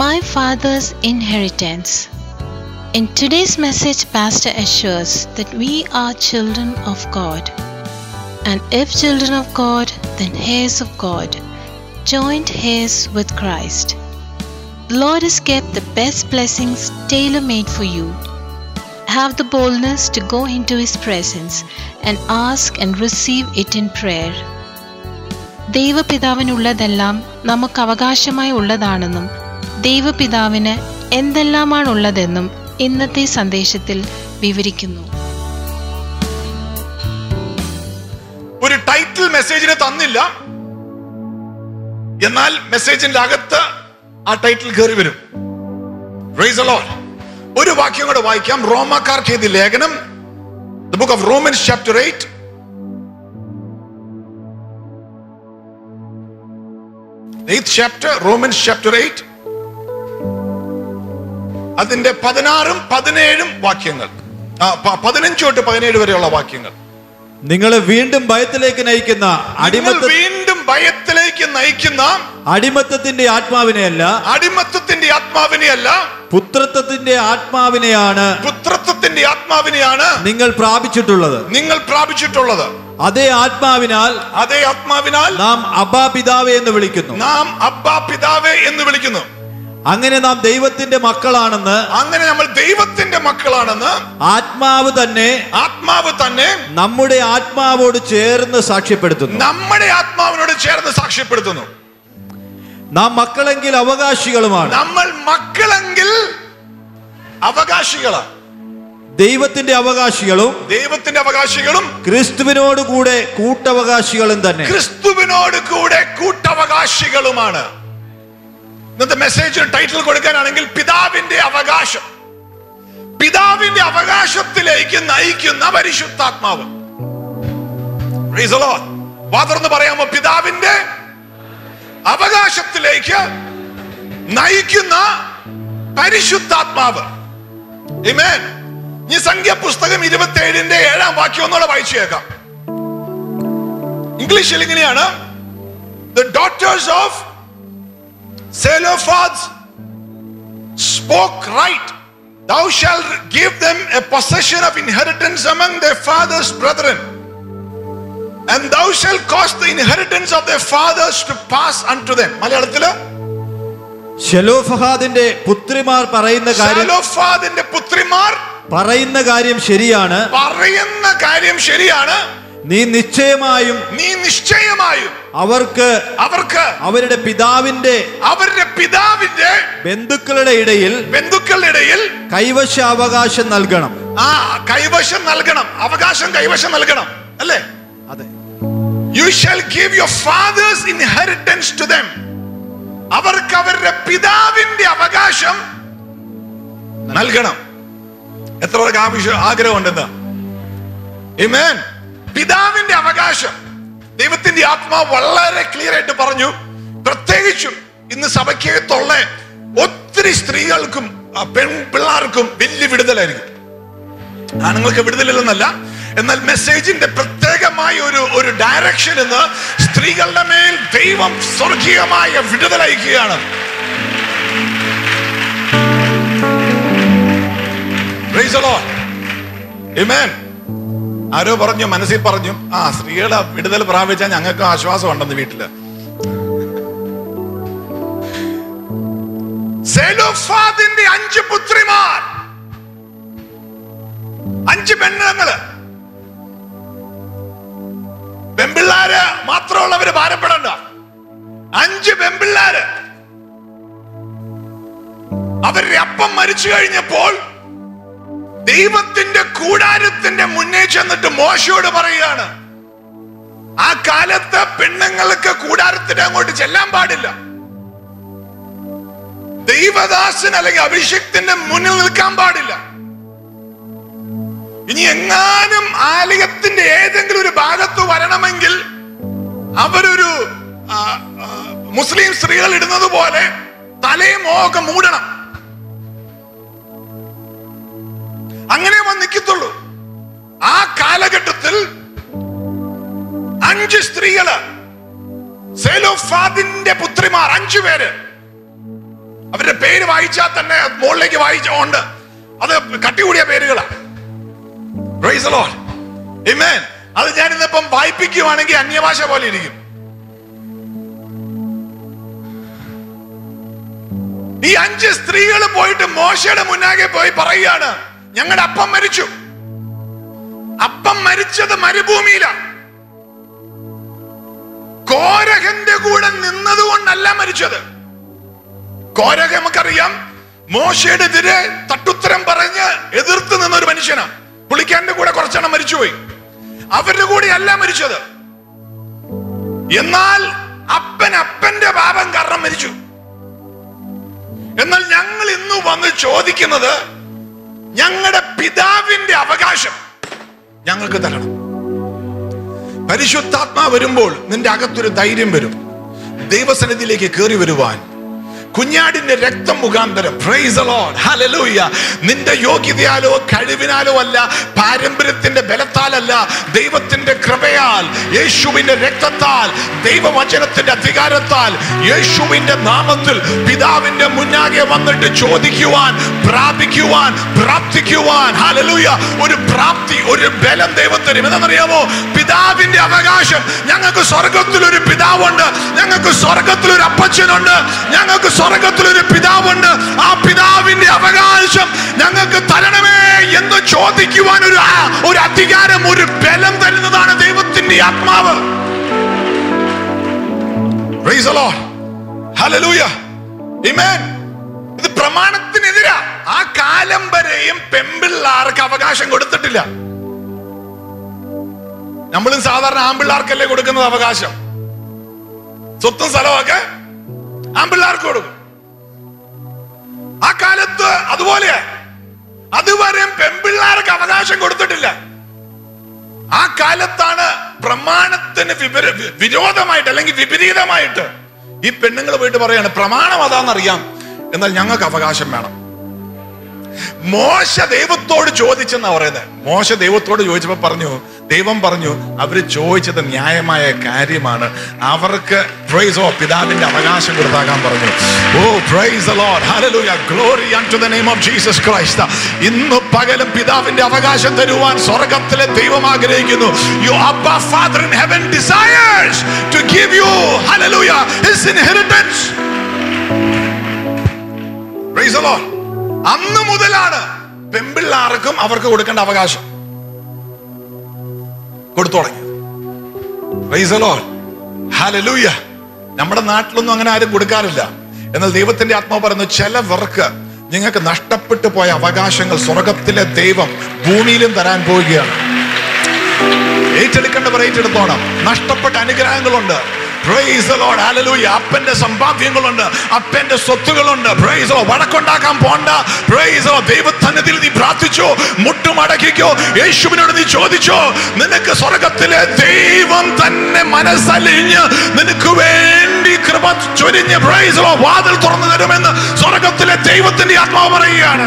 My Father's Inheritance. In today's message, Pastor assures that we are children of God. And if children of God, then heirs of God, joint heirs with Christ. The Lord has kept the best blessings tailor made for you. Have the boldness to go into His presence and ask and receive it in prayer. ദൈവപിതാവിനുള്ളതെല്ലാം നമുക്ക് അവകാശമായി ഉള്ളതാണെന്നും ദൈവപിതാവിന് എന്തെല്ലാമാണുള്ളതെന്നും ഇന്നത്തെ സന്ദേശത്തിൽ വിവരിക്കുന്നു ഒരു title മെസ്സേജിന് തന്നില്ല എന്നാൽ മെസ്സേജിന്റെ അകത്ത് ആ ടൈറ്റിൽ കയറി വരും Praise the Lord. ഒരു വാക്യം കൂടെ വായിക്കാം റോമാക്കാർക്ക് എഴുതിയ ലേഖനം the book of Romans chapter eight eighth chapter Romans chapter eight അതിന്റെ പതിനാറും പതിനേഴും വാക്യങ്ങൾ ആ, പ- പതിനഞ്ച് തൊട്ട് പതിനേഴ് വരെയുള്ള വാക്യങ്ങൾ നിങ്ങളെ വീണ്ടും ഭയത്തിലേക്ക് നയിക്കുന്ന നിങ്ങൾ അടിമത്ത വീണ്ടും ഭയത്തിലേക്ക് നയിക്കുന്ന അടിമത്തത്തിന്റെ ആത്മാവിനെയല്ല അടിമത്തത്തിന്റെ ആത്മാവിനെയല്ല പുത്രത്വത്തിന്റെ ആത്മാവിനെയാണ് പുത്രത്വത്തിന്റെ ആത്മാവിനെയാണ് നിങ്ങൾ പ്രാപിച്ചിട്ടുള്ളത് നിങ്ങൾ പ്രാപിച്ചിട്ടുള്ളത് അതേ ആത്മാവിനാൽ അതേ ആത്മാവിനാൽ നാം അബ്ബാ പിതാവേ എന്ന് വിളിക്കുന്നു നാം അബ്ബാ പിതാവേ എന്ന് വിളിക്കുന്നു അങ്ങനെ നാം ദൈവത്തിന്റെ മക്കളാണെന്ന് അങ്ങനെ നമ്മൾ ദൈവത്തിന്റെ മക്കളാണെന്ന് ആത്മാവ് തന്നെ ആത്മാവ് തന്നെ നമ്മുടെ ആത്മാവോട് ചേർന്ന് സാക്ഷ്യപ്പെടുത്തുന്നു നമ്മുടെ ആത്മാവിനോട് ചേർന്ന് സാക്ഷ്യപ്പെടുത്തുന്നു നാം മക്കളെങ്കിൽ അവകാശികളുമാണ് നമ്മൾ മക്കളെങ്കിൽ അവകാശികളാണ് ദൈവത്തിന്റെ അവകാശികളും ദൈവത്തിന്റെ അവകാശികളും ക്രിസ്തുവിനോട് കൂടെ കൂട്ടവകാശികളും തന്നെ ക്രിസ്തുവിനോട് കൂടെ കൂട്ടവകാശികളുമാണ് ഇന്നത്തെ മെസ്സേജിന് ടൈറ്റിൽ കൊടുക്കാനാണെങ്കിൽ പിതാവിന്റെ അവകാശം പിതാവിന്റെ അവകാശത്തിലേക്ക് നയിക്കുന്ന പരിശുദ്ധാത്മാവ് Praise the Lord. വാ തുറന്ന് പറയാമോ പിതാവിന്റെ അവകാശത്തിലേക്ക് നയിക്കുന്ന പരിശുദ്ധാത്മാവ് Amen. ഈ സംഖ്യാപുസ്തകം ഇരുപത്തി ഏഴിന്റെ ഏഴാം വാക്യം ഒന്നുകൂടെ വായിച്ചു കേൾക്കാം ഇംഗ്ലീഷിൽ ഇങ്ങനെയാണ് the daughters of Selophads spoke right. Thou shalt give them a possession of inheritance among their father's brethren. And thou shalt cause the inheritance of their fathers to pass unto them. മലയാളത്തില് ശെലോഫഹാദിന്റെ പുത്രിമാർ പറയുന്ന കാര്യം സെലോഫാദിന്റെ പുത്രിമാർ പറയുന്ന കാര്യം ശരിയാണ് പറയുന്ന കാര്യം ശരിയാണ് നീ നിശ്ചയമായും നീ നിശ്ചയമായും അവർക്ക് അവർക്ക് അവരുടെ പിതാവിന്റെ അവരുടെ പിതാവിന്റെ ബന്ധുക്കളുടെ ഇടയിൽ ബന്ധുക്കളുടെ ഇടയിൽ കൈവശാവകാശം നൽകണം ആ കൈവശം നൽകണം അവകാശം കൈവശം നൽകണം അല്ലേ അതെ you shall give your father's inheritance to them അവർക്ക് അവരുടെ പിതാവിന്റെ അവകാശം നൽകണം എത്ര പേർക്ക് ആവശ്യം ആഗ്രഹമുണ്ടെന്ന് Amen. പിതാവിന്റെ അവകാശം ദൈവത്തിന്റെ ആത്മാവ് വളരെ ക്ലിയർ ആയിട്ട് പറഞ്ഞു പ്രത്യേകിച്ചും ഇന്ന് സഭയ്ക്കകത്തുള്ള ഒത്തിരി സ്ത്രീകൾക്കും ആ, പെൺ പിള്ളേർക്കും വലിയ വിടുതലായിരിക്കും ആണുങ്ങൾക്ക് വിടുതലില്ലെന്നല്ല എന്നാൽ മെസ്സേജിന്റെ പ്രത്യേകമായ ഒരു ഒരു ഡയറക്ഷൻ എന്ന് സ്ത്രീകളുടെ മേൽ ദൈവം സ്വർഗീയമായ വിടുതൽ അയക്കുകയാണ് Praise the Lord. Amen. ആരോ പറഞ്ഞു മനസ്സിൽ പറഞ്ഞു ആ സ്ത്രീകളെ വിടുതൽ പ്രാപിച്ചാൽ ഞങ്ങൾക്ക് ആശ്വാസം ഉണ്ടെന്ന് വീട്ടില് സെലോഫാദിന്റെ അഞ്ച് പുത്രിമാർ അഞ്ച് പെണ്ണുങ്ങള് പെമ്പിള്ളാര് മാത്രമുള്ളവര് ഭാരപ്പെടണ്ട അഞ്ച് പെമ്പിള്ളാര് അവരുടെ അപ്പം മരിച്ചു കഴിഞ്ഞപ്പോൾ ദൈവത്തിന്റെ കൂടാരത്തിന്റെ മുന്നേ ചെന്നിട്ട് മോശയോട് പറയുകയാണ് ആ കാലത്ത് പെണ്ണുങ്ങൾക്ക് കൂടാരത്തിന്റെ അങ്ങോട്ട് ചെല്ലാൻ പാടില്ല ദൈവദാസൻ അല്ലെങ്കിൽ അഭിഷേകത്തിന്റെ മുന്നിൽ നിൽക്കാൻ പാടില്ല ഇനി എങ്ങാനും ആലയത്തിന്റെ ഏതെങ്കിലും ഒരു ഭാഗത്ത് വരണമെങ്കിൽ അവരൊരു ആ, ആ, മുസ്ലിം സ്ത്രീകൾ ഇടുന്നത് പോലെ തലയും മോഹം മൂടണം അങ്ങനെ വന്ന് നിൽക്കത്തുള്ളൂ ആ കാലഘട്ടത്തിൽ അഞ്ച് സ്ത്രീകള് സെലോഫാദിന്റെ പുത്രിമാർ അഞ്ചു പേര് അവരുടെ പേര് വായിച്ചാൽ തന്നെ മുകളിലേക്ക് വായിച്ചുണ്ട് അത് കട്ടികൂടിയ പേരുകളാണ് Praise the Lord. Amen. അത് ഞാൻ ഇന്നിപ്പം വായിപ്പിക്കുവാണെങ്കിൽ അന്യഭാഷ പോലെ ഇരിക്കും ഈ അഞ്ച് സ്ത്രീകൾ പോയിട്ട് മോശയുടെ മുന്നാകെ പോയി പറയുകയാണ് ഞങ്ങളുടെ അപ്പം മരിച്ചു അപ്പം മരിച്ചത് മരുഭൂമിയിലാണ് കോരഹന്റെ കൂടെ നിന്നതുകൊണ്ടല്ല മരിച്ചത് കോരഹ നമുക്കറിയാം മോശയുടെ എതിരെ തട്ടുത്തരം പറഞ്ഞ് എതിർത്ത് നിന്ന ഒരു മനുഷ്യനാണ് പുള്ളിക്കാരന്റെ കൂടെ കുറച്ചെണ്ണം മരിച്ചുപോയി അവരുടെ കൂടെ അല്ല മരിച്ചത് എന്നാൽ അപ്പൻ അപ്പന്റെ പാപം കാരണം മരിച്ചു എന്നാൽ ഞങ്ങൾ ഇന്ന് വന്ന് ചോദിക്കുന്നത് ഞങ്ങളുടെ പിതാവിന്റെ അവകാശം ഞങ്ങൾക്ക് തരണം പരിശുദ്ധാത്മാ വരുമ്പോൾ നിന്റെ അകത്തൊരു ധൈര്യം വരും ദൈവസന്നിധിയിലേക്ക് കയറി വരുവാൻ കുഞ്ഞാടിന്റെ രക്തം മുഖാന്തരം praise the Lord. Hallelujah. നിന്റെ യോഗ്യതയാലോ കഴിവിനാലോ അല്ല പാരമ്പര്യത്തിന്റെ ബലത്താലല്ല ദൈവത്തിന്റെ കൃപയാൽ യേശുവിന്റെ രക്തത്താൽ ദൈവവചനത്തിന്റെ അധികാരത്താൽ യേശുവിന്റെ നാമത്തിൽ പിതാവിന്റെ മുന്നാകെ വന്നിട്ട് ചോദിക്കുവാൻ പ്രാപിക്കുവാൻ പ്രാപ്തിക്കുവാൻ ഹാലലൂയ ഒരു പ്രാപ്തി ഒരു ബലം ദൈവത്തിന് എന്താണെന്നറിയാമോ പിതാവിന്റെ അവകാശം ഞങ്ങൾക്ക് സ്വർഗത്തിൽ ഒരു പിതാവുണ്ട് ഞങ്ങൾക്ക് സ്വർഗത്തിൽ ഒരു അപ്പച്ചനുണ്ട് ഞങ്ങൾക്ക് സ്വർഗത്തിൽ ഒരു പിതാവുണ്ട് ആ പിതാവിന്റെ അവകാശം ഞങ്ങൾക്ക് തരണമേ എന്ന് ചോദിക്കുവാൻ ഒരു ആ- ഒരു അധികാരം ഒരു ബലം തരുന്നതാണ് ദൈവത്തിന്റെ ആത്മാവ് Praise the Lord. Hallelujah. Amen. ഇത് പ്രമാണത്തിനെതിരാ ആ കാലം വരെയും പെമ്പിള്ളാർക്ക് അവകാശം കൊടുത്തിട്ടില്ല നമ്മളും സാധാരണ ആമ്പിള്ളാർക്കല്ലേ കൊടുക്കുന്നത് അവകാശം സ്വത്തും സ്ഥലമൊക്കെ ആമ്പിള്ളാർക്ക് കൊടുക്കും ആ കാലത്ത് അതുപോലെ അതുവരെയും പെമ്പിള്ളാർക്ക് അവകാശം കൊടുത്തിട്ടില്ല ആ കാലത്താണ് പ്രമാണത്തിന് വിപര- വി- വിരോധമായിട്ട് അല്ലെങ്കിൽ വിപരീതമായിട്ട് ഈ പെണ്ണുങ്ങൾ പോയിട്ട് പറയാണ് പ്രമാണം അതാന്നറിയാം എന്നാൽ ഞങ്ങൾക്ക് അവകാശം വേണം മോശ ദൈവത്തോട് ചോദിച്ചെന്നാ പറയുന്നത് മോശ ദൈവത്തോട് ചോദിച്ചപ്പോ പറഞ്ഞു ദൈവം പറഞ്ഞു അവര് ചോദിച്ചത് ന്യായമായ കാര്യമാണ് അവർക്ക് പ്രൈസ് ഓ പിതാവിന്റെ അവകാശം കൊടുത്താക്കാൻ പറഞ്ഞു oh praise Lord hallelujah glory to the name of Jesus Christ ഇന്ന് പകലും പിതാവിന്റെ അവകാശം തരുവാൻ സ്വർഗത്തിലെ ദൈവം ആഗ്രഹിക്കുന്നു you Abba Father in heaven desires to give you hallelujah his inheritance Praise the Lord. അന്ന് മുതലാണ് പെമ്പിള്ളാർക്കും അവർക്ക് കൊടുക്കേണ്ട അവകാശം കൊടുത്തു തുടങ്ങി Praise the Lord. Hallelujah. നമ്മുടെ നാട്ടിലൊന്നും അങ്ങനെ ആരും കൊടുക്കാറില്ല എന്നാൽ ദൈവത്തിന്റെ ആത്മാവ് പറയുന്നു ചിലവർക്ക് നിങ്ങൾക്ക് നഷ്ടപ്പെട്ടു പോയ അവകാശങ്ങൾ സ്വർഗത്തിലെ ദൈവം ഭൂമിയിലും തരാൻ പോവുകയാണ് ഏറ്റെടുക്കേണ്ടവർ ഏറ്റെടുത്തോണം നഷ്ടപ്പെട്ട അനുഗ്രഹങ്ങളുണ്ട് Praise the Lord. Hallelujah. അപ്പന്റെ സമ്പാദ്യങ്ങളുണ്ട് അപ്പന്റെ സ്വത്തുകളുണ്ട് Praise the Lord. വഴക്കുണ്ടാക്കാൻ പോണ്ട Praise the Lord. ദൈവസന്നിധിയിൽ നീ പ്രാർത്ഥിച്ചോ മുട്ടുമടക്കിക്കോ യേശുവിനോട് നീ ചോദിച്ചോ നിനക്ക് സ്വർഗത്തിലെ ദൈവം തന്നെ മനസ്സലിഞ്ഞ് നിനക്ക് വേണ്ടി കൃപ ചൊരിഞ്ഞ് Praise the Lord. വാതിൽ തുറന്നു തരുമെന്ന് സ്വർഗത്തിലെ ദൈവത്തിന്റെ ആത്മാവ് പറയുകയാണ്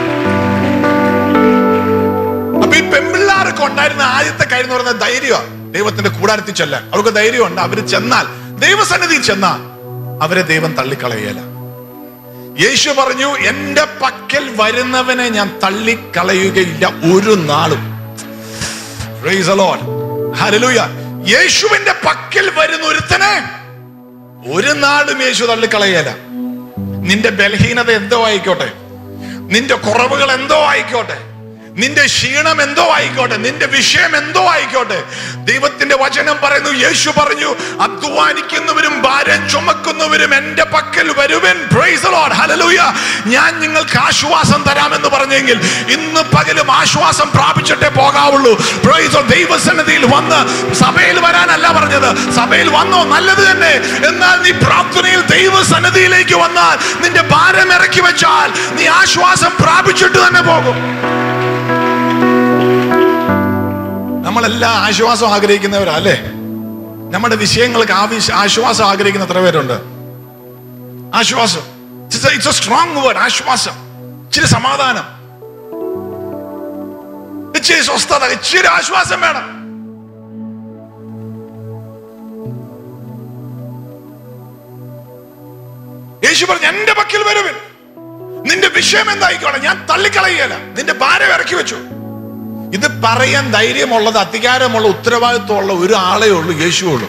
അപ്പൊ ഈ പെമ്പിള്ളാർക്ക് ഉണ്ടായിരുന്ന ആദ്യത്തെ കാര്യം എന്ന് പറയുന്നത് ധൈര്യമാണ് ദൈവത്തിന്റെ കൂടാരത്തിൽ ചെല്ലാൻ അവർക്ക് ധൈര്യമുണ്ട് അവര് ചെന്നാൽ ദൈവസന്നിധിയിൽ ചെന്നാൽ അവരെ ദൈവം തള്ളിക്കളയല യേശു പറഞ്ഞു എന്റെ പക്കൽ വരുന്നവനെ ഞാൻ തള്ളിക്കളയുകയില്ല ഒരു നാളും Praise the Lord. Hallelujah. യേശുവിന്റെ പക്കൽ വരുന്ന ഒരുത്തനെ ഒരു നാളും യേശു തള്ളിക്കളയല നിന്റെ ബലഹീനത എന്തോ ആയിക്കോട്ടെ നിന്റെ കുറവുകൾ എന്തോ ആയിക്കോട്ടെ നിന്റെ ക്ഷീണം എന്തോ ആയിക്കോട്ടെ നിന്റെ വിഷയം എന്തോ ആയിക്കോട്ടെ ദൈവത്തിന്റെ വചനം പറയുന്നു യേശു പറഞ്ഞു അധ്വാനിക്കുന്നവരും ഭാരം ചുമക്കുന്നവരും എന്റെ പക്കൽ വരുവൻ Praise the Lord. Hallelujah. ഞാൻ നിങ്ങൾക്ക് ആശ്വാസം തരാമെന്ന് പറഞ്ഞെങ്കിൽ ഇന്ന് പകലും ആശ്വാസം പ്രാപിച്ചിട്ടേ പോകാവുള്ളൂ Praise the Lord. ദൈവസന്നിധിയിൽ വന്ന് സഭയിൽ വരാനല്ല പറഞ്ഞത് സഭയിൽ വന്നോ നല്ലത് തന്നെ എന്നാൽ നീ പ്രാർത്ഥനയിൽ ദൈവസന്നിധിയിലേക്ക് വന്നാൽ നിന്റെ ഭാരം ഇറക്കി വെച്ചാൽ നീ ആശ്വാസം പ്രാപിച്ചിട്ട് തന്നെ പോകും നമ്മളെല്ലാം ആശ്വാസം ആഗ്രഹിക്കുന്നവരാ അല്ലേ നമ്മുടെ വിഷയങ്ങൾക്ക് ആവശ്യ ആശ്വാസം ആഗ്രഹിക്കുന്ന എത്ര പേരുണ്ട് ആശ്വാസം ഇറ്റ്സ് എ സ്ട്രോങ് വേർഡ് ആശ്വാസം ഇച്ചിരി സമാധാനം ഇച്ചിരി സ്വസ്ഥത ഇച്ചിരി ആശ്വാസം വേണം യേശു പറഞ്ഞു എന്റെ പക്കൽ വരുവിൻ നിന്റെ വിഷയം എന്തായിക്കോട്ടെ ഞാൻ തള്ളിക്കളയുകയല്ല നിന്റെ ഭാരം ഇറക്കി വെച്ചു ഇത് പറയാൻ ധൈര്യമുള്ളത് അധികാരമുള്ള ഉത്തരവാദിത്വമുള്ള ഒരു ആളേ ഉള്ളൂ യേശു ഉള്ളൂ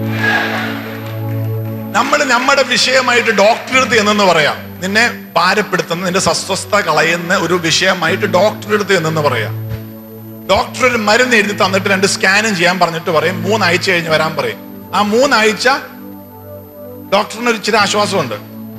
നമ്മൾ നമ്മുടെ വിഷയമായിട്ട് ഡോക്ടറെ അടുത്ത് എന്നെന്ന് പറയാം നിന്നെ ഭാരപ്പെടുത്തുന്ന നിന്റെ സ്വസ്ഥത കളയുന്ന ഒരു വിഷയമായിട്ട് ഡോക്ടറെ അടുത്ത് എന്നെന്ന് പറയാം ഡോക്ടർ ഒരു മരുന്ന് എഴുതി തന്നിട്ട് രണ്ട് സ്കാനും ചെയ്യാൻ പറഞ്ഞിട്ട് പറയും മൂന്നാഴ്ച കഴിഞ്ഞ് വരാൻ പറയും ആ മൂന്നാഴ്ച ഡോക്ടറിന് ഒരു ഇച്ചിരി ആശ്വാസമുണ്ട്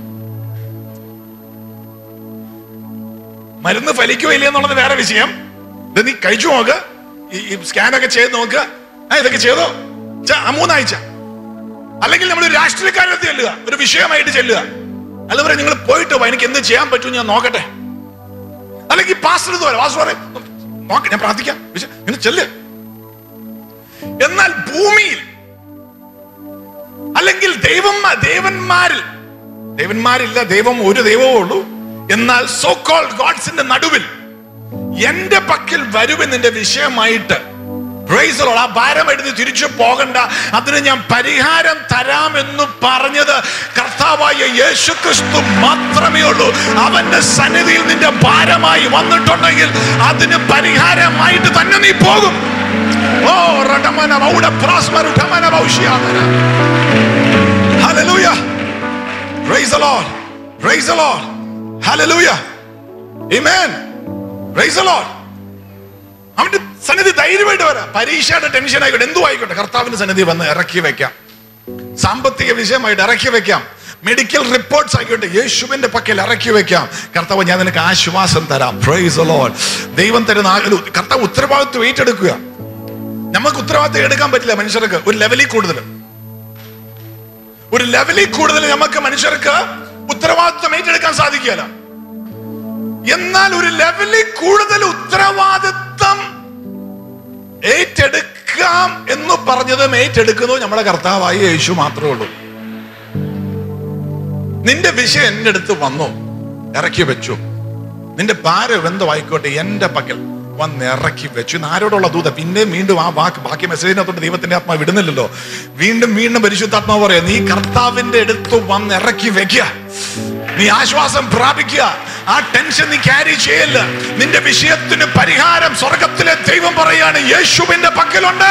മരുന്ന് ഫലിക്കോ ഇല്ല എന്നുള്ളത് വേറെ വിഷയം ഇത് നീ കഴിച്ചു നോക്ക് ഈ സ്കാനൊക്കെ ചെയ്ത് നോക്ക് ആ ഇതൊക്കെ ചെയ്തോ ച്ച, ആ മൂന്നാഴ്ച അല്ലെങ്കിൽ നമ്മൾ ഒരു രാഷ്ട്രീയക്കാരത്ത് ചെല്ലുക ഒരു വിഷയമായിട്ട് ചെല്ലുക അല്ല പറയാം നിങ്ങൾ പോയിട്ട് വാ എനിക്ക് എന്ത് ചെയ്യാൻ പറ്റും ഞാൻ നോക്കട്ടെ അല്ലെങ്കിൽ പാസ്റ്റർ ഇത് പറയാം പാസ്റ്റർ പറയും നോക്ക ഞാൻ പ്രാർത്ഥിക്കാം വിശ- ഇങ്ങനെ ചെല്ല് എന്നാൽ ഭൂമിയിൽ അല്ലെങ്കിൽ ദൈവം ദേവന്മാരിൽ ദേവന്മാരില്ല ദൈവം ഒരു ദൈവമേ ഉള്ളൂ എന്നാൽ സോ കോൾ ഗോഡ്സിന്റെ നടുവിൽ എന്റെ പക്കൽ വരുവൻ നിന്റെ വിഷയമായിട്ട് Praise the Lord. ആ ഭാരം എടുത്ത് തിരിച്ചു പോകണ്ട അതിന് ഞാൻ പരിഹാരം തരാമെന്ന് പറഞ്ഞത് കർത്താവായ യേശു ക്രിസ്തു മാത്രമേ ഉള്ളൂ അവന്റെ സന്നിധിയിൽ നിന്റെ ഭാരമായി വന്നിട്ടുണ്ടെങ്കിൽ അതിന് പരിഹാരമായിട്ട് തന്നെ നീ പോകും ഓ റടമന മൗഡ പ്രാസ്മരു ഠമന ഭൗഷ്യാമന Hallelujah. Praise the Lord. Praise the Lord. Hallelujah. Amen. Praise the Lord. അവന്റെ സന്നിധി ധൈര്യമായിട്ട് വരാം പരീക്ഷയുടെ ടെൻഷൻ ആയിക്കോട്ടെ എന്തു ആയിക്കോട്ടെ കർത്താവിന്റെ സന്നിധി വന്ന് ഇറക്കി വെക്കാം സാമ്പത്തിക വിഷയമായിട്ട് ഇറക്കി വെക്കാം മെഡിക്കൽ റിപ്പോർട്ട്സ് ആയിക്കോട്ടെ യേശുവിന്റെ പക്കൽ ഇറക്കി വെക്കാം കർത്താവ് ഞാൻ നിനക്ക് ആശ്വാസം തരാം പ്രൈസ് ലോഡ് ദൈവം തരുന്ന ആ ഒരു കർത്താവ് ഉത്തരവാദിത്വം ഏറ്റെടുക്കുക നമുക്ക് ഉത്തരവാദിത്വം എടുക്കാൻ പറ്റില്ല മനുഷ്യർക്ക് ഒരു ലെവലിൽ കൂടുതൽ ഒരു ലെവലിൽ കൂടുതൽ നമുക്ക് മനുഷ്യർക്ക് ഉത്തരവാദിത്വം ഏറ്റെടുക്കാൻ സാധിക്കുകയില്ല എന്നാൽ ഒരു ലെവലിൽ കൂടുതൽ ഉത്തരവാദിത്വം ഏറ്റെടുക്കാം എന്ന് പറഞ്ഞതും ഏറ്റെടുക്കുന്നതും നമ്മുടെ കർത്താവായ യേശു മാത്രമേ ഉള്ളൂ നിന്റെ വിഷയം എന്റെ അടുത്ത് വന്നു ഇറക്കി വെച്ചു നിന്റെ ഭാരം എന്തോ എന്റെ പക്കൽ വന്ന് ഇറക്കി വെച്ചു ഇന്ന് ആരോടുള്ള ദൂത പിന്നെ വീണ്ടും ആ വാക്ക് ബാക്കി മെസ്സേജിനകത്തോട്ട് ദൈവത്തിന്റെ ആത്മാവ് വിടുന്നില്ലല്ലോ വീണ്ടും വീണ്ടും പരിശുദ്ധാത്മാവ് പറയാ നീ കർത്താവിന്റെ അടുത്ത് വന്ന് ഇറക്കി വെക്കുക നീ ആശ്വാസം പ്രാപിക്കുക ആ ടെൻഷൻ നീ ക്യാരി ചെയ്യല്ല നിന്റെ വിഷയത്തിന് പരിഹാരം സ്വർഗത്തിലെ ദൈവം പറയാണ് യേശുവിന്റെ പക്കലുണ്ട്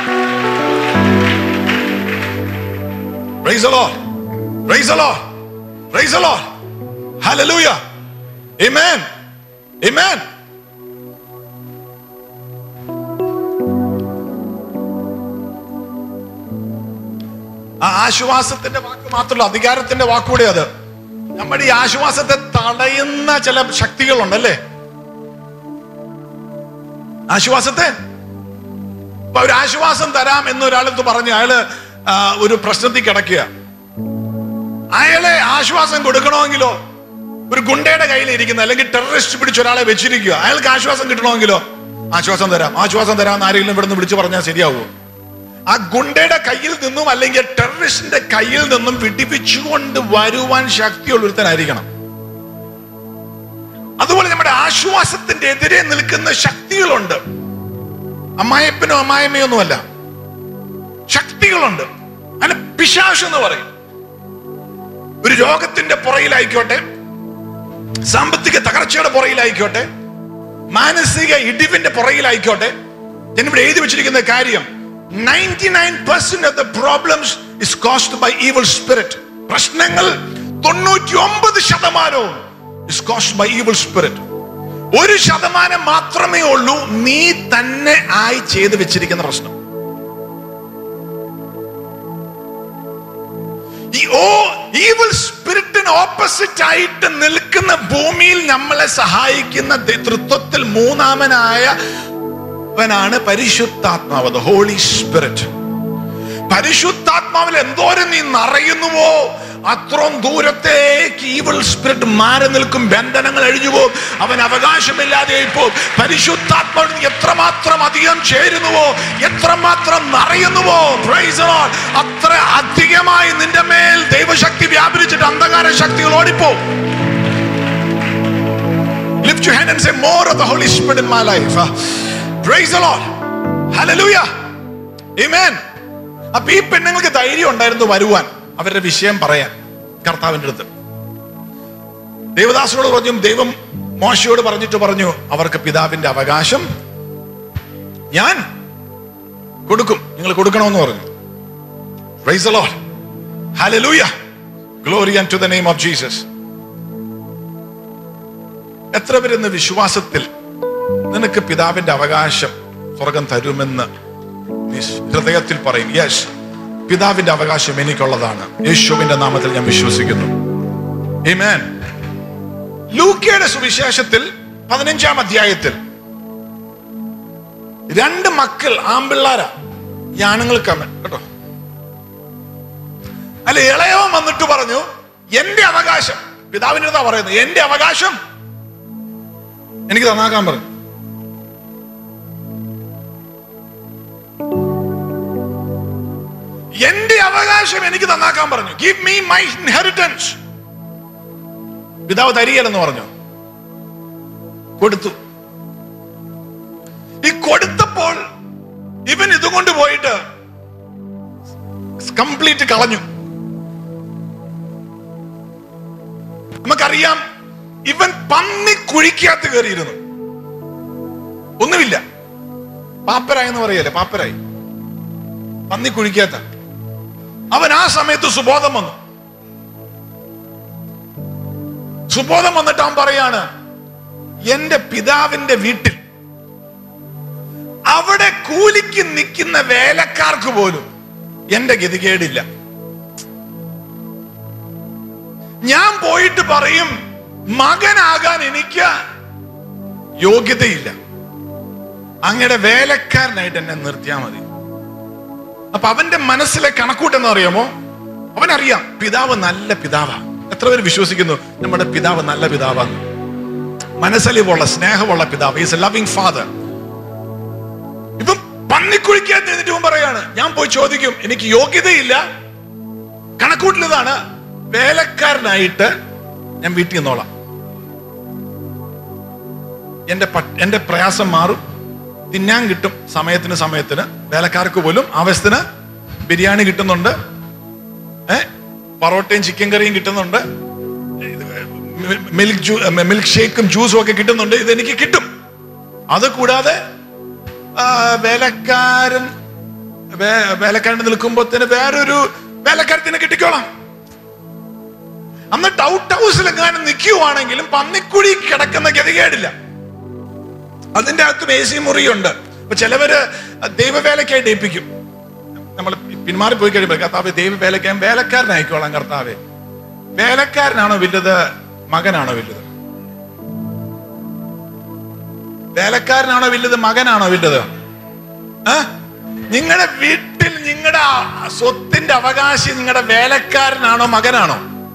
Praise the Lord. Praise the Lord. Praise the Lord. Hallelujah. Amen. Amen. ആ ആശ്വാസത്തിന്റെ വാക്ക് മാത്രമല്ല അധികാരത്തിന്റെ വാക്കുകൂടെ അത് നമ്മുടെ ഈ ആശ്വാസത്തെ തടയുന്ന ചില ശക്തികളുണ്ടല്ലേ ആശ്വാസത്തെ ഇപ്പൊ ഒരു ആശ്വാസം തരാം എന്നൊരാളെടുത്ത് പറഞ്ഞു അയാള് ആ, ഒരു പ്രശ്നത്തിൽ കിടക്കുക അയാളെ ആശ്വാസം കൊടുക്കണമെങ്കിലോ ഒരു ഗുണ്ടയുടെ കയ്യിൽ ഇരിക്കുന്ന അല്ലെങ്കിൽ ടെററിസ്റ്റ് പിടിച്ച ഒരാളെ വെച്ചിരിക്കുക അയാൾക്ക് ആശ്വാസം കിട്ടണമെങ്കിലോ ആശ്വാസം തരാം ആശ്വാസം തരാം എന്ന് ആരെങ്കിലും ഇവിടെ നിന്ന് വിളിച്ചു പറഞ്ഞാൽ ശരിയാവുമോ ആ ഗുണ്ടയുടെ കയ്യിൽ നിന്നും അല്ലെങ്കിൽ ടെററിസ്റ്റിന്റെ കയ്യിൽ നിന്നും വിടിപ്പിച്ചുകൊണ്ട് വരുവാൻ ശക്തിയുള്ള ഒരുത്തനായിരിക്കണം അതുപോലെ നമ്മുടെ ആശ്വാസത്തിന്റെ എതിരെ നിൽക്കുന്ന ശക്തികളുണ്ട് അമ്മായപ്പനോ അമ്മായമ്മയോ ഒന്നുമല്ല ശക്തികളുണ്ട് അതിന് പിശാശ് എന്ന് പറയും ഒരു രോഗത്തിന്റെ പുറയിലായിക്കോട്ടെ സാമ്പത്തിക തകർച്ചയുടെ പുറയിലായിക്കോട്ടെ മാനസിക ഇടിവിന്റെ പുറയിലായിക്കോട്ടെ ഞാൻ ഇവിടെ എഴുതി വെച്ചിരിക്കുന്ന കാര്യം ninety nine percent of the problems is caused by evil spirit പ്രശ്നങ്ങൾ തൊണ്ണൂറ്റി ഒമ്പത് ശതമാനവും is caused by evil spirit ഒരു ശതമാനം മാത്രമേ ഉള്ളൂ നീ തന്നെ ആയി ചെയ്ത് വെച്ചിരിക്കുന്ന പ്രശ്നം ഈ ഓ ഈവൽ സ്പിരിറ്റിന് ഓപ്പോസിറ്റ് ആയിട്ട് നിൽക്കുന്ന ഭൂമിയിൽ നമ്മളെ സഹായിക്കുന്ന ദ- തൃത്വത്തിൽ മൂന്നാമനായ അവനാണ് പരിശുദ്ധാത്മാവ് ഹോളി സ്പിരിറ്റ് പരിശുദ്ധാത്മാവിൽ എന്തോരം നീ നിറയുന്നുവോ അത്രയും ദൂരത്തേക്ക് ഈവൽ സ്പിരിറ്റ് മാറി നിൽക്കും ബന്ധനങ്ങൾ അഴിഞ്ഞു പോകും അവൻ അവകാശമില്ലാതെ പോകും പരിശുദ്ധാത്മാവിൽ നീ എത്രമാത്രം അധികം ചേരുന്നുവോ എത്രമാത്രം നിറയുന്നുവോ Praise the Lord. അത്ര അധികമായി നിന്റെ മേൽ ദൈവശക്തി വ്യാപരിച്ചിട്ട് അന്ധകാര ശക്തികൾ ഓടിപ്പോ Lift your hand and say more of the Holy Spirit in my life. Uh, Praise the Lord. Hallelujah. Amen. അപ്പൊ ഈ പെണ്ണുങ്ങൾക്ക് ധൈര്യം ഉണ്ടായിരുന്നു വരുവാൻ അവരുടെ വിഷയം പറയാൻ കർത്താവിന്റെ അടുത്ത് ദേവദാസനോട് പറഞ്ഞു ദൈവം മോശയോട് പറഞ്ഞിട്ട് പറഞ്ഞു അവർക്ക് പിതാവിന്റെ അവകാശം ഞാൻ കൊടുക്കും നിങ്ങൾ കൊടുക്കണമെന്ന് പറഞ്ഞു Praise the Lord. Hallelujah. Glory unto the name of Jesus. എത്ര പേരെന്ന് വിശ്വാസത്തിൽ നിനക്ക് പിതാവിന്റെ അവകാശം സ്വർഗം തരുമെന്ന് നീ ഹൃദയത്തിൽ പറയും യെസ് പിതാവിന്റെ അവകാശം എനിക്കുള്ളതാണ് യേശുവിന്റെ നാമത്തിൽ ഞാൻ വിശ്വസിക്കുന്നു Amen. ലൂക്കയുടെ സുവിശേഷത്തിൽ പതിനഞ്ചാം അധ്യായത്തിൽ രണ്ട് മക്കൾ ആമ്പിള്ളാരാ ഈ ആണുങ്ങൾക്ക് അമ്മ കേട്ടോ അല്ല ഇളയവൻ വന്നിട്ട് പറഞ്ഞു എന്റെ അവകാശം പിതാവിന്റെ അടുത്താ പറയുന്നത് എന്റെ അവകാശം എനിക്ക് തന്നാക്കാൻ പറഞ്ഞു എന്റെ അവകാശം എനിക്ക് തന്നാക്കാൻ പറഞ്ഞു ഗിവ് മീ മൈ ഇൻഹെറിറ്റൻസ് പിതാവ് തരികയില്ലെന്ന് പറഞ്ഞു കൊടുത്തു ഈ കൊടുത്തപ്പോൾ ഇവൻ ഇതുകൊണ്ട് പോയിട്ട് കംപ്ലീറ്റ് കളഞ്ഞു നമുക്കറിയാം ഇവൻ പന്നി കുഴിക്കകത്ത് കയറിയിരുന്നു ഒന്നുമില്ല പാപ്പരായി എന്ന് പറയല്ലേ പാപ്പരായി പന്നി കുഴിക്കാത്ത അവൻ ആ സമയത്ത് സുബോധം വന്നു സുബോധം വന്നിട്ട് അവൻ പറയാണ് എന്റെ പിതാവിന്റെ വീട്ടിൽ അവിടെ കൂലിക്ക് നിൽക്കുന്ന വേലക്കാർക്ക് പോലും എന്റെ ഗതികേടില്ല ഞാൻ പോയിട്ട് പറയും മകനാകാൻ എനിക്ക് യോഗ്യതയില്ല അങ്ങയുടെ വേലക്കാരനായിട്ട് എന്നെ നിർത്തിയാ മതി അപ്പൊ അവന്റെ മനസ്സിലെ കണക്കൂട്ടെന്ന് അറിയാമോ അവനറിയാം പിതാവ് നല്ല പിതാവാ എത്ര പേര് വിശ്വസിക്കുന്നു നമ്മുടെ പിതാവ് നല്ല പിതാവാന്ന് മനസ്സലിവുള്ള സ്നേഹമുള്ള പിതാവ് ഈസ് എ ലവിങ് ഫാദർ ഇപ്പം പന്നിക്കുഴിക്കാൻ എന്നിട്ട് ഇവൻ പറയാണ് ഞാൻ പോയി ചോദിക്കും എനിക്ക് യോഗ്യതയില്ല കണക്കൂട്ടിലിതാണ് വേലക്കാരനായിട്ട് ഞാൻ വീട്ടിൽ നിന്നോളാം എന്റെ പ- എന്റെ പ്രയാസം മാറും തിന്നാൻ കിട്ടും സമയത്തിന് സമയത്തിന് വേലക്കാർക്ക് പോലും ആവശ്യത്തിന് ബിരിയാണി കിട്ടുന്നുണ്ട് ഏ പറോട്ടയും ചിക്കൻ കറിയും കിട്ടുന്നുണ്ട് മിൽക്ക് ജ്യൂ മിൽക്ക് ഷേക്കും ജ്യൂസും ഒക്കെ കിട്ടുന്നുണ്ട് ഇത് എനിക്ക് കിട്ടും അത് കൂടാതെ ആ, വേലക്കാരൻ വേ- വേലക്കാരൻ നിൽക്കുമ്പോഴത്തേന് വേറൊരു വേലക്കാരത്തിനെ കിട്ടിക്കോളാം എന്നിട്ട് ഔട്ട് ഹൗസിൽ എങ്ങാനും നിൽക്കുവാണെങ്കിലും പന്നിക്കുഴി കിടക്കുന്ന ഗതികേടില്ല അതിന്റെ അകത്തും എ സി മുറിയുണ്ട് അപ്പൊ ചിലവര് ദൈവവേലക്കായിട്ട് ഏൽപ്പിക്കും നമ്മൾ പിന്മാറി പോയി കഴിയുമ്പോൾ കർത്താവ് ദൈവവേലക്കാൻ വേലക്കാരനായിക്കോളാം കർത്താവെ വേലക്കാരനാണോ വലുത് മകനാണോ വലുത് വേലക്കാരനാണോ വലുത് മകനാണോ വലുത് നിങ്ങളുടെ വീട്ടിൽ നിങ്ങളുടെ സ്വത്തിന്റെ അവകാശി നിങ്ങളുടെ വേലക്കാരനാണോ മകനാണോ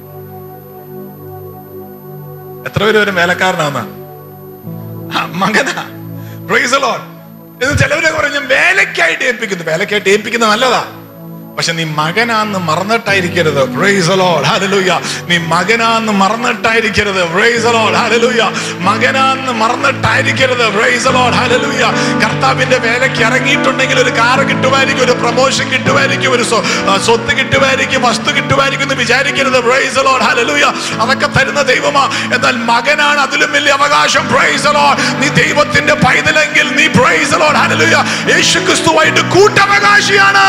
എത്ര പേര് വരും വേലക്കാരനാന്ന് ആ, മകനാ പ്രൈസ് ലോൺ ഇത് ചിലവരൊക്കെ പറഞ്ഞു വേലക്കായിട്ട് ഏൽപ്പിക്കുന്നു വേലക്കായിട്ട് ഏൽപ്പിക്കുന്നത് നല്ലതാ പക്ഷെ നീ മകനാന്ന് മറന്നിട്ടായിരിക്കരുത് പ്രൈസ് ലോഡ് ഹല്ലേലൂയ നീ മകനാന്ന് മറന്നിട്ടായിരിക്കരുത് പ്രൈസ് ലോഡ് ഹല്ലേലൂയ മകനാന്ന് മറന്നിട്ടായിരിക്കരുത് പ്രൈസ് ലോഡ് ഹല്ലേലൂയ കർത്താവിന്റെ വേലയ്ക്ക് ഇറങ്ങിയിട്ടുണ്ടെങ്കിൽ ഒരു കാറ് കിട്ടുമായിരിക്കും ഒരു പ്രൊമോഷൻ കിട്ടുമായിരിക്കും ഒരു സ്വ- ആ, സ്വത്ത് കിട്ടുമായിരിക്കും വസ്തു കിട്ടുമായിരിക്കും എന്ന് വിചാരിക്കരുത് പ്രൈസ് ലോഡ് ഹല്ലേലൂയ അതൊക്കെ തരുന്ന ദൈവമാ എന്നാൽ മകനാണ് അതിലും വലിയ അവകാശം പ്രൈസ് ലോഡ് നീ ദൈവത്തിന്റെ പൈതലെങ്കിൽ നീ പ്രൈസ് ലോഡ് ഹല്ലേലൂയ യേശു ക്രിസ്തുവായിട്ട് കൂട്ടവകാശിയാണ്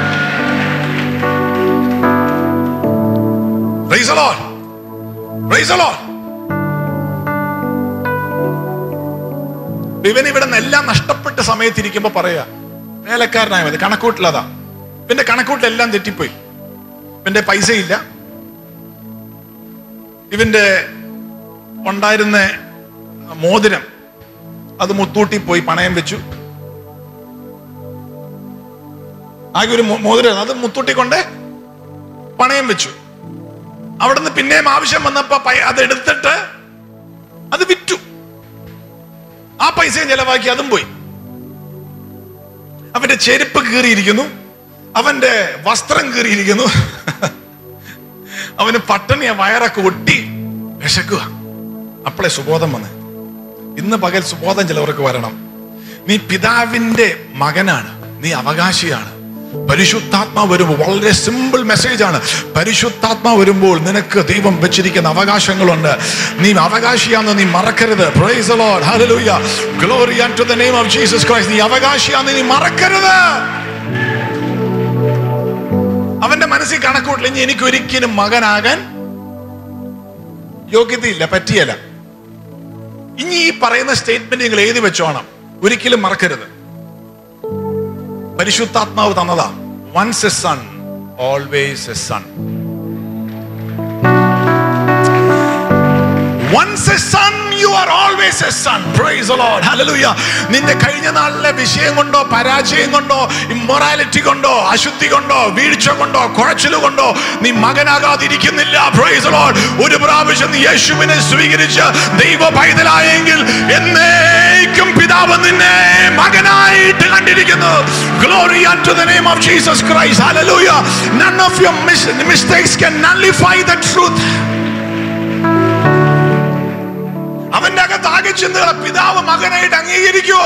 Praise the Lord. Praise the Lord. ഇവൻ ഇവിടെ നിന്നെല്ലാം നഷ്ടപ്പെട്ട സമയത്തിരിക്കുമ്പോ പറയാ വേലക്കാരനായ മതി കണക്കൂട്ടിലതാ ഇവന്റെ കണക്കൂട്ടിലെല്ലാം തെറ്റിപ്പോയി ഇവന്റെ പൈസയില്ല ഇവന്റെ ഉണ്ടായിരുന്ന മോതിരം അത് മുത്തൂട്ടി പോയി പണയം വെച്ചു ആകെ ഒരു മോ- മോതിരം അത് മുത്തൂട്ടി കൊണ്ട് പണയം വെച്ചു അവിടുന്ന് പിന്നെയും ആവശ്യം വന്നപ്പോ പൈ- അത് എടുത്തിട്ട് അത് വിറ്റു ആ പൈസയും ചെലവാക്കി അതും പോയി അവന്റെ ചെരുപ്പ് കീറിയിരിക്കുന്നു അവന്റെ വസ്ത്രം കീറിയിരിക്കുന്നു അവന് പട്ടണിയ വയറൊക്കെ ഒട്ടി വിശക്കുക അപ്പോഴേ സുബോധം വന്ന് ഇന്ന് പകൽ സുബോധം ചിലവർക്ക് വരണം നീ പിതാവിന്റെ മകനാണ് നീ അവകാശിയാണ് പരിശുദ്ധാത്മാ വരുമ്പോൾ വളരെ സിമ്പിൾ മെസ്സേജ് ആണ് പരിശുദ്ധാത്മാ വരുമ്പോൾ നിനക്ക് ദൈവം വെച്ചിരിക്കുന്ന അവകാശങ്ങളുണ്ട് നീ അവകാശിയാന്ന് നീ മറക്കരുത് Praise the Lord. Hallelujah. Glory unto the name of Jesus Christ. നീ അവകാശിയാന്ന് നീ മറക്കരുത് അവന്റെ മനസ്സിൽ കണക്കൂട്ടില്ല ഇനി എനിക്ക് ഒരിക്കലും മകനാകാൻ യോഗ്യതയില്ല പറ്റിയല്ല ഇനി ഈ പറയുന്ന സ്റ്റേറ്റ്മെന്റ് നിങ്ങൾ എഴുതി വെച്ചോണം ഒരിക്കലും മറക്കരുത് പരിശുദ്ധാത്മാവ് തന്നതാ once a son always a son Once a son, you are always a son. Praise the Lord. Hallelujah. നിന്റെ കഴിഞ്ഞ നാളിലെ വിഷയം കൊണ്ടോ പരാജയം കൊണ്ടോ ഇമ്മൊറാലിറ്റി കൊണ്ടോ അശുദ്ധി കൊണ്ടോ വീഴ്ച കൊണ്ടോ കുഴച്ചിൽ കൊണ്ടോ നീ മകനാകാതിരിക്കുന്നില്ല Praise the Lord. ഒരു പ്രാവശ്യം നീ യേശുവിനെ സ്വീകരിച്ച് ദൈവ പൈതലായെങ്കിൽ എന്നേക്കും പിതാവ് നിന്നെ മകനായിട്ട് കണ്ടിരിക്കുന്നു Glory unto the name of Jesus Christ. Hallelujah. None of your mis- mistakes can nullify the truth. അവന്റെ അകത്ത് ആകെ ചിന്തകളെ പിതാവ് മകനായിട്ട് അംഗീകരിക്കുവോ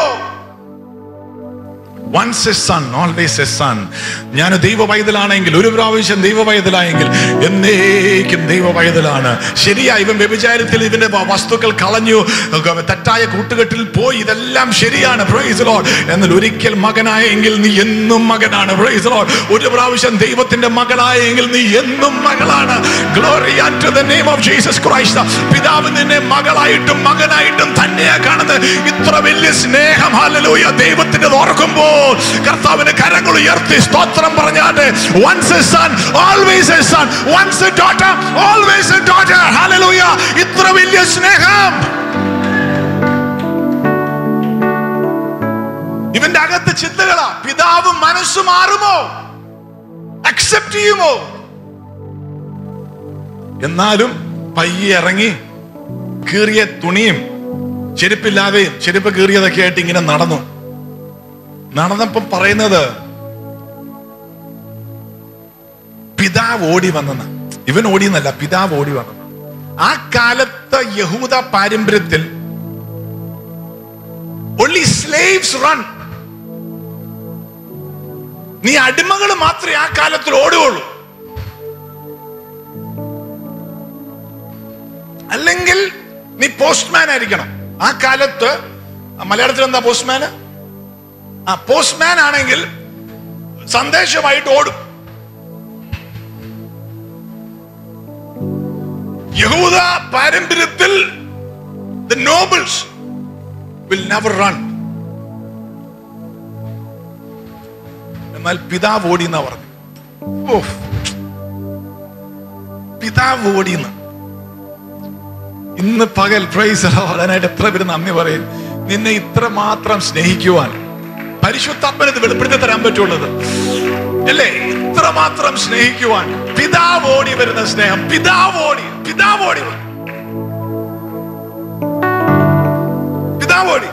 once a son always a son ഞാൻ ദൈവ പൈതലാണെങ്കിൽ ഒരു പ്രാവശ്യം ദൈവ പൈതലായെങ്കിൽ എന്നേക്കും ദൈവ പൈതലാണ് ശരിയാ ഇവൻ വ്യഭിചാരത്തിൽ ഇവന്റെ വ- വസ്തുക്കൾ കളഞ്ഞു തെറ്റായ കൂട്ടുകെട്ടിൽ പോയി ഇതെല്ലാം ശരിയാണ് പ്രൈസ് ലോഡ് എന്നാൽ ഒരിക്കൽ മകനായെങ്കിൽ നീ എന്നും മകനാണ് പ്രൈസ് ലോഡ് ഒരു പ്രാവശ്യം ദൈവത്തിന്റെ മകളായെങ്കിൽ നീ എന്നും മകളാണ് glory to the name of Jesus Christ പിതാവ് നിന്നെ മകളായിട്ടും മകനായിട്ടും തന്നെയാ കാണുന്നത് ഇത്ര വലിയ സ്നേഹം ഹല്ലേലൂയ ദൈവത്തിന്റെ ഓർക്കുമ്പോൾ കർത്താവിന് കരങ്ങൾ ഉയർത്തി സ്തോത്രം പറഞ്ഞാട്ട് once a son always a son once a daughter always a daughter hallelujah ഇത്ര വലിയ സ്നേഹം ഇവന്റെ അകത്ത് ചിന്തകളാ പിതാവ് മനസ്സ് മാറുമോ അക്സെപ്റ്റ് ചെയ്യുമോ എന്നാലും പയ്യെ ഇറങ്ങി കീറിയ തുണിയും ചെരുപ്പില്ലാതെയും ചെരുപ്പ് കീറിയതൊക്കെ ആയിട്ട് ഇങ്ങനെ നടന്നു നടന്നപ്പം പറയുന്നത് പിതാവ് ഓടി വന്നെന്ന് ഇവൻ ഓടിയെന്നല്ല പിതാവ് ഓടി വന്നെന്ന് ആ കാലത്ത് യഹൂദ പാരമ്പര്യത്തിൽ only slaves run നീ അടിമകൾ മാത്രമേ ആ കാലത്തിൽ ഓടുകയുള്ളൂ അല്ലെങ്കിൽ നീ പോസ്റ്റ്മാൻ ആയിരിക്കണം ആ കാലത്ത് മലയാളത്തിൽ എന്താ പോസ്റ്റ്മാന് ആ പോസ്റ്റ്മാൻ ആണെങ്കിൽ സന്ദേശമായിട്ട് ഓടും യഹൂദ പാരമ്പര്യത്തിൽ the nobles will never run എന്നാൽ പിതാവ് ഓടി എന്നാ പറഞ്ഞു ഓ പിതാവ് ഓടിയെന്ന് ഇന്ന് പകൽ പ്രൈസ് അതിനായിട്ട് എത്ര പേര് നന്ദി പറയും നിന്നെ ഇത്ര മാത്രം സ്നേഹിക്കുവാൻ പരിശുദ്ധാത്മനെ ഇത് വെളിപ്പെടുത്തി തരാൻ പറ്റുള്ളത് അല്ലേ ഇത്ര മാത്രം സ്നേഹിക്കുവാൻ പിതാവ് ഓടി വരുന്ന സ്നേഹം പിതാവ് ഓടി പിതാവ് ഓടി വന്നു. പിതാവ് ഓടി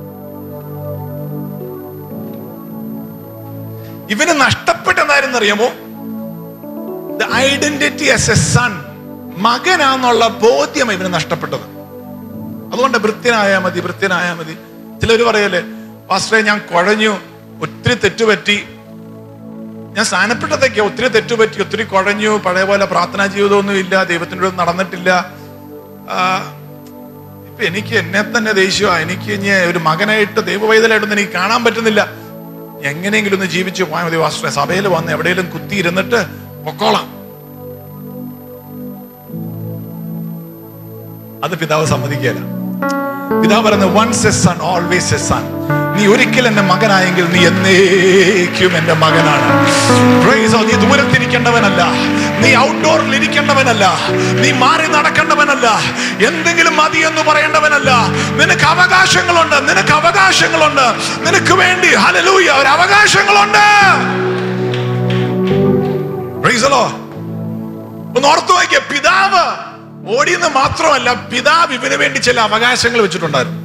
ഇവന് നഷ്ടപ്പെട്ടെന്നായിരുന്നു അറിയാമോ the identity as a son മകനാന്നുള്ള ബോധ്യം ഇവന് നഷ്ടപ്പെട്ടത് അതുകൊണ്ട് ഭൃത്യനായാൽ മതി ഭൃത്യനായാൽ മതി ചിലർ പറയല്ലേ പാസ്റ്ററെ ഞാൻ കുഴഞ്ഞു ഒത്തിരി തെറ്റുപറ്റി ഞാൻ സ്ഥാനപ്പെട്ടതൊക്കെ ഒത്തിരി തെറ്റുപറ്റി ഒത്തിരി കുഴഞ്ഞു പഴയ പോലെ പ്രാർത്ഥനാ ജീവിതമൊന്നും ഇല്ല ദൈവത്തിൻ്റെ അടുത്ത് നടന്നിട്ടില്ല ആ, ഇപ്പൊ എനിക്ക് എന്നെ തന്നെ ദേഷ്യമാ എനിക്ക് ഇനി ഒരു മകനായിട്ട് ദൈവവൈതലായിട്ടൊന്നും എനിക്ക് കാണാൻ പറ്റുന്നില്ല എങ്ങനെയെങ്കിലും ഒന്ന് ജീവിച്ചു പോയാൽ മതി വാസ്റ്ററെ സഭയിൽ വന്ന് എവിടെയെങ്കിലും കുത്തി ഇരുന്നിട്ട് പൊക്കോളാം അത് പിതാവ് സമ്മതിക്കുകയില്ല പിതാവ് പറയുന്നത് once a son always a son നീ ഒരിക്കൽ എന്റെ മകനായെങ്കിൽ നീ എന്നേക്കും എന്റെ മകനാണ് Praise God. നീ ദൂരത്തിരിക്കേണ്ടവനല്ല നീ ഔട്ട്ഡോറിൽ ഇരിക്കേണ്ടവനല്ല നീ മാറി നടക്കേണ്ടവനല്ല എന്തെങ്കിലും മതി എന്ന് പറയേണ്ടവനല്ല നിനക്ക് അവകാശങ്ങളുണ്ട് നിനക്ക് അവകാശങ്ങളുണ്ട് നിനക്ക് വേണ്ടി ഹലലൂയ ഒരു അവകാശങ്ങളുണ്ട് Praise the Lord. ഒന്ന് ഓർത്തു നോക്കിയ പിതാവ് ഓടിയെന്ന് മാത്രമല്ല പിതാവ് ഇവന് വേണ്ടി ചില അവകാശങ്ങൾ വെച്ചിട്ടുണ്ടായിരുന്നു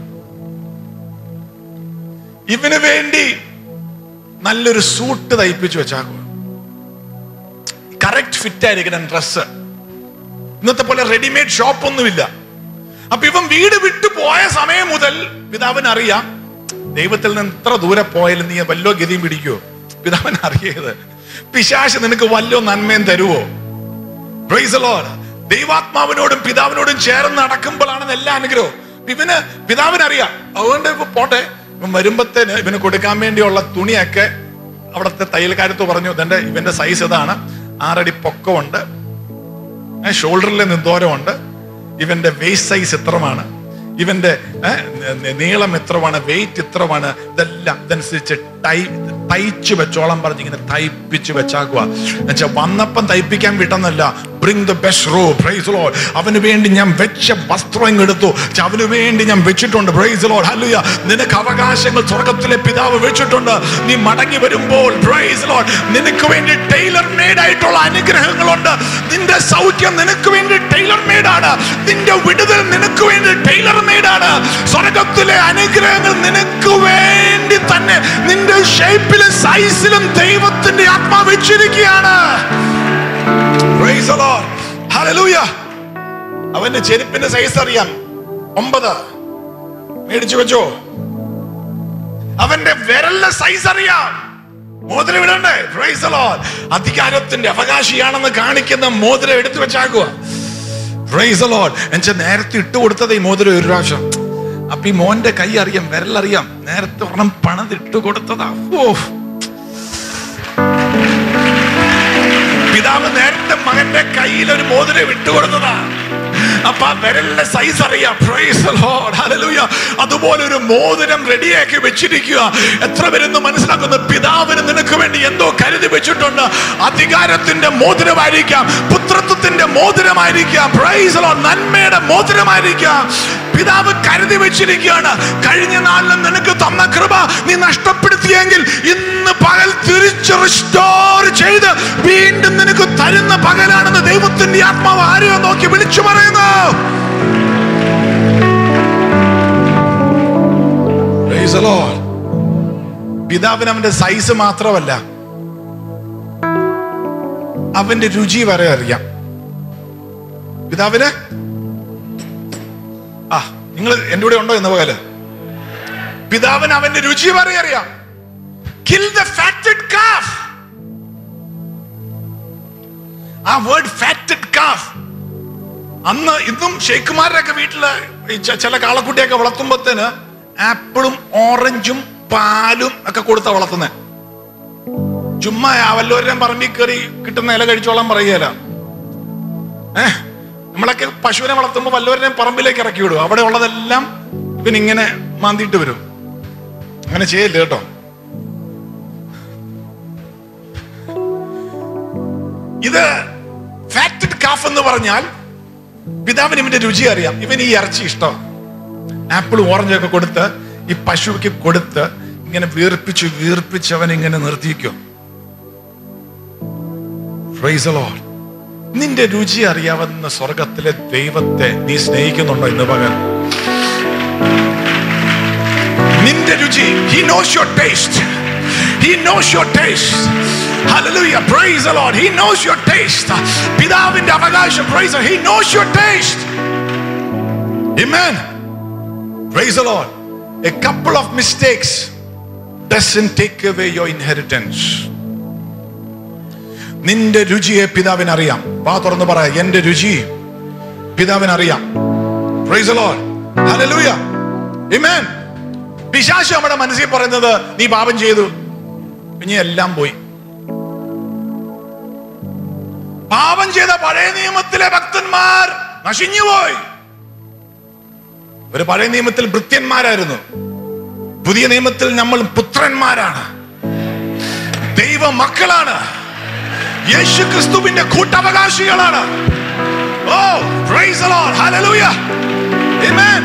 ഇവന് വേണ്ടി നല്ലൊരു സൂട്ട് തയ്പ്പിച്ചു വെച്ചാക്കുക കറക്റ്റ് ഫിറ്റ് ആയിരിക്കണം ഡ്രസ്സ് ഇന്നത്തെ പോലെ റെഡിമെയ്ഡ് ഷോപ്പ് ഒന്നുമില്ല അപ്പൊ ഇവൻ വീട് വിട്ടു പോയ സമയം മുതൽ പിതാവിന് അറിയാം ദൈവത്തിൽ നിന്ന് എത്ര ദൂരെ പോയാലും നീ വല്ലോ ഗതിയും പിടിക്കുവോ പിതാവിന് അറിയത് പിശാശ് നിനക്ക് വല്ലോ നന്മയും തരുവോ Praise the Lord. ദൈവാത്മാവിനോടും പിതാവിനോടും ചേർന്ന് നടക്കുമ്പോഴാണ് എല്ലാ അനുഗ്രഹവും ഇവന് പിതാവിനറിയാം അതുകൊണ്ട് ഇപ്പൊ പോട്ടെ ഇവൻ വരുമ്പത്തേന് ഇവന് കൊടുക്കാൻ വേണ്ടിയുള്ള തുണിയൊക്കെ അവിടുത്തെ തയ്യൽക്കാരത്ത് പറഞ്ഞു ഇതെന്റെ ഇവന്റെ സൈസ് ഇതാണ് ആറടി പൊക്കമുണ്ട് ഷോൾഡറിൽ ദൂരമുണ്ട് ഇവന്റെ വേസ്റ്റ് സൈസ് ഇത്രമാണ് ഇവന്റെ ഏ, ന- നീളം എത്രമാണ് വെയിറ്റ് ഇത്രമാണ് ഇതെല്ലാം ഇതനുസരിച്ച് ടൈ തയ്ച്ചു വെച്ചോളം പറഞ്ഞ് ഇങ്ങനെ തയ്പ്പിച്ച് വെച്ചാക്കുക എന്നുവെച്ചാൽ വന്നപ്പം തയ്പ്പിക്കാൻ വിട്ടെന്നല്ല bring the best robe praise Lord അവന് വേണ്ടി ഞാൻ വെച്ച വസ്ത്രം ഇങ്ങ് എടുത്തു ച്ച, അവന് വേണ്ടി ഞാൻ വെച്ചിട്ടുണ്ട് പ്രൈസ് ലോഡ് ഹല്ലുയ നിനക്ക് അവകാശങ്ങൾ സ്വർഗത്തിലെ പിതാവ് വെച്ചിട്ടുണ്ട് നീ മടങ്ങി വരുമ്പോൾ പ്രൈസ് ലോഡ് നിനക്ക് വേണ്ടി ടൈലർ മെയ്ഡ് ആയിട്ടുള്ള അനുഗ്രഹങ്ങളുണ്ട് നിന്റെ സൗഖ്യം നിനക്ക് വേണ്ടി ടൈലർ മെയ്ഡ് ആണ് നിന്റെ വിടുതൽ നിനക്ക് വേണ്ടി ടൈലർ മെയ്ഡ് ആണ് സ്വർഗത്തിലെ അനുഗ്രഹങ്ങൾ നിനക്ക് വേണ്ടി തന്നെ നിന്റെ ഷേപ്പിലും സൈസിലും ദൈവത്തിന്റെ ആത്മാ വെച്ചിരിക്കുകയാണ് Praise the Lord. Hallelujah. അവന്റെ ചെരുപ്പിന്റെ സൈസ് അറിയാം ഒമ്പത് മേടിച്ചു വെച്ചോ അവന്റെ വിരലിന്റെ സൈസ് അറിയാം മോതിരം ഇടണ്ടേ Praise the Lord. അധികാരത്തിന്റെ അവകാശിയാണെന്ന് കാണിക്കുന്ന മോതിരം എടുത്തു വെച്ചാക്കുക Praise the Lord. എന്നുവെച്ചാൽ നേരത്തെ ഇട്ട് കൊടുത്തത് ഈ മോതിരം ഒരു പ്രാവശ്യം അപ്പൊ ഈ മോന്റെ കൈ അറിയാം വിരലറിയാം നേരത്തെ ഒരെണ്ണം പണത് ഇട്ട് കൊടുത്തതാ ഓ പിതാവ് നേരത്തെ മകന്റെ കയ്യിൽ ഒരു മോതിരം ഇട്ടുകൊടുത്തതാ അപ്പൊ ആ വിരലിന്റെ സൈസ് അറിയാം Praise the Lord. Hallelujah. അതുപോലെ ഒരു മോതിരം റെഡിയാക്കി വെച്ചിരിക്കുക എത്ര പേരെന്ന് മനസ്സിലാക്കുന്ന പിതാവിന് നിനക്ക് വേണ്ടി എന്തോ കരുതി വെച്ചിട്ടുണ്ട് അധികാരത്തിന്റെ മോതിരമായിരിക്കാം പുത്രത്വത്തിന്റെ മോതിരമായിരിക്കാം Praise the Lord. നന്മയുടെ മോതിരമായിരിക്കാം പിതാവ് കരുതി വെച്ചിരിക്കുകയാണ് കഴിഞ്ഞ നാളിലും നിനക്ക് തന്ന കൃപ നീ നഷ്ടപ്പെടുത്തിയെങ്കിൽ ഇന്ന് പകൽ തിരിച്ച് റിസ്റ്റോർ ചെയ്ത് വീണ്ടും നിനക്ക് തരുന്ന പകലാണെന്ന് ദൈവത്തിന്റെ ആത്മാവ് ആരെയോ നോക്കി വിളിച്ചു പറയുന്നു Praise the Lord. പിതാവിന് അവന്റെ സൈസ് മാത്രമല്ല അവന്റെ രുചി വരെ അറിയാം പിതാവിന് ആ നിങ്ങൾ എന്റെ കൂടെ ഉണ്ടോ എന്ന പോലെ പിതാവിന് അവന്റെ രുചി വരെ അറിയാം കിൽ ദ ഫാറ്റഡ് കാഫ് ആ വേർഡ് ഫാറ്റഡ് കാഫ് അന്ന് ഇന്നും ഷെയ്ഖുമാരുടെയൊക്കെ വീട്ടില് ഈ ച- ചില കാളക്കുട്ടിയൊക്കെ വളർത്തുമ്പോഴത്തേന് ആപ്പിളും ഓറഞ്ചും പാലും ഒക്കെ കൊടുത്ത വളർത്തുന്നത് ചുമ്മാ ആ വല്ലവരുടെയും പറമ്പിൽ കയറി കിട്ടുന്ന ഇല കഴിച്ചോളാൻ പറയുകയല്ല ഏഹ് നമ്മളൊക്കെ പശുവിനെ വളർത്തുമ്പോൾ വല്ലവരുടെയും പറമ്പിലേക്ക് ഇറക്കി വിടും അവിടെ ഉള്ളതെല്ലാം ഇവനിങ്ങനെ മാന്തിയിട്ട് വരും അങ്ങനെ ചെയ്യല്ലേ കേട്ടോ ഇത് ഫാറ്റഡ് കാഫ് എന്ന് പറഞ്ഞാൽ പിതാവിന് ഇവന്റെ രുചി അറിയാം ഇവൻ ഈ ഇറച്ചി ഇഷ്ടം ആപ്പിളും ഓറഞ്ചും ഒക്കെ കൊടുത്ത് ഈ പശുവിക്ക് കൊടുത്ത് ഇങ്ങനെ വീർപ്പിച്ച് വീർപ്പിച്ച് അവൻ ഇങ്ങനെ നിർത്തിക്കും Praise the Lord. നിന്റെ രുചി അറിയാവുന്ന സ്വർഗത്തിലെ ദൈവത്തെ നീ സ്നേഹിക്കുന്നുണ്ടോ ഇന്ന് പകൽ നിന്റെ രുചി he knows your taste he knows your taste Hallelujah. Praise the Lord. He knows your taste. പിതാവിന്റെ അവകാശം praise the- He knows your taste. Amen. Praise the Lord. A couple of mistakes doesn't take away your inheritance. നിന്റെ രുചിയെ പിതാവിന് അറിയാം വാ തുറന്ന് പറ എന്റെ രുചി പിതാവിന് അറിയാം Praise the Lord. Hallelujah. Amen. പിശാശ് നമ്മുടെ മനസ്സിൽ പറയുന്നത് നീ പാപം ചെയ്തു ഇനി എല്ലാം പോയി പാപം ചെയ്ത പഴയ നിയമത്തിലെ ഭക്തന്മാർ നശിഞ്ഞുപോയി ഒരു പഴയ നിയമത്തിൽ ഭൃത്യന്മാരായിരുന്നു പുതിയ നിയമത്തിൽ നമ്മൾ പുത്രന്മാരാണ് ദൈവ മക്കളാണ് യേശു ക്രിസ്തുവിന്റെ കൂട്ടവകാശികളാണ് oh praise the Lord. Hallelujah. Amen.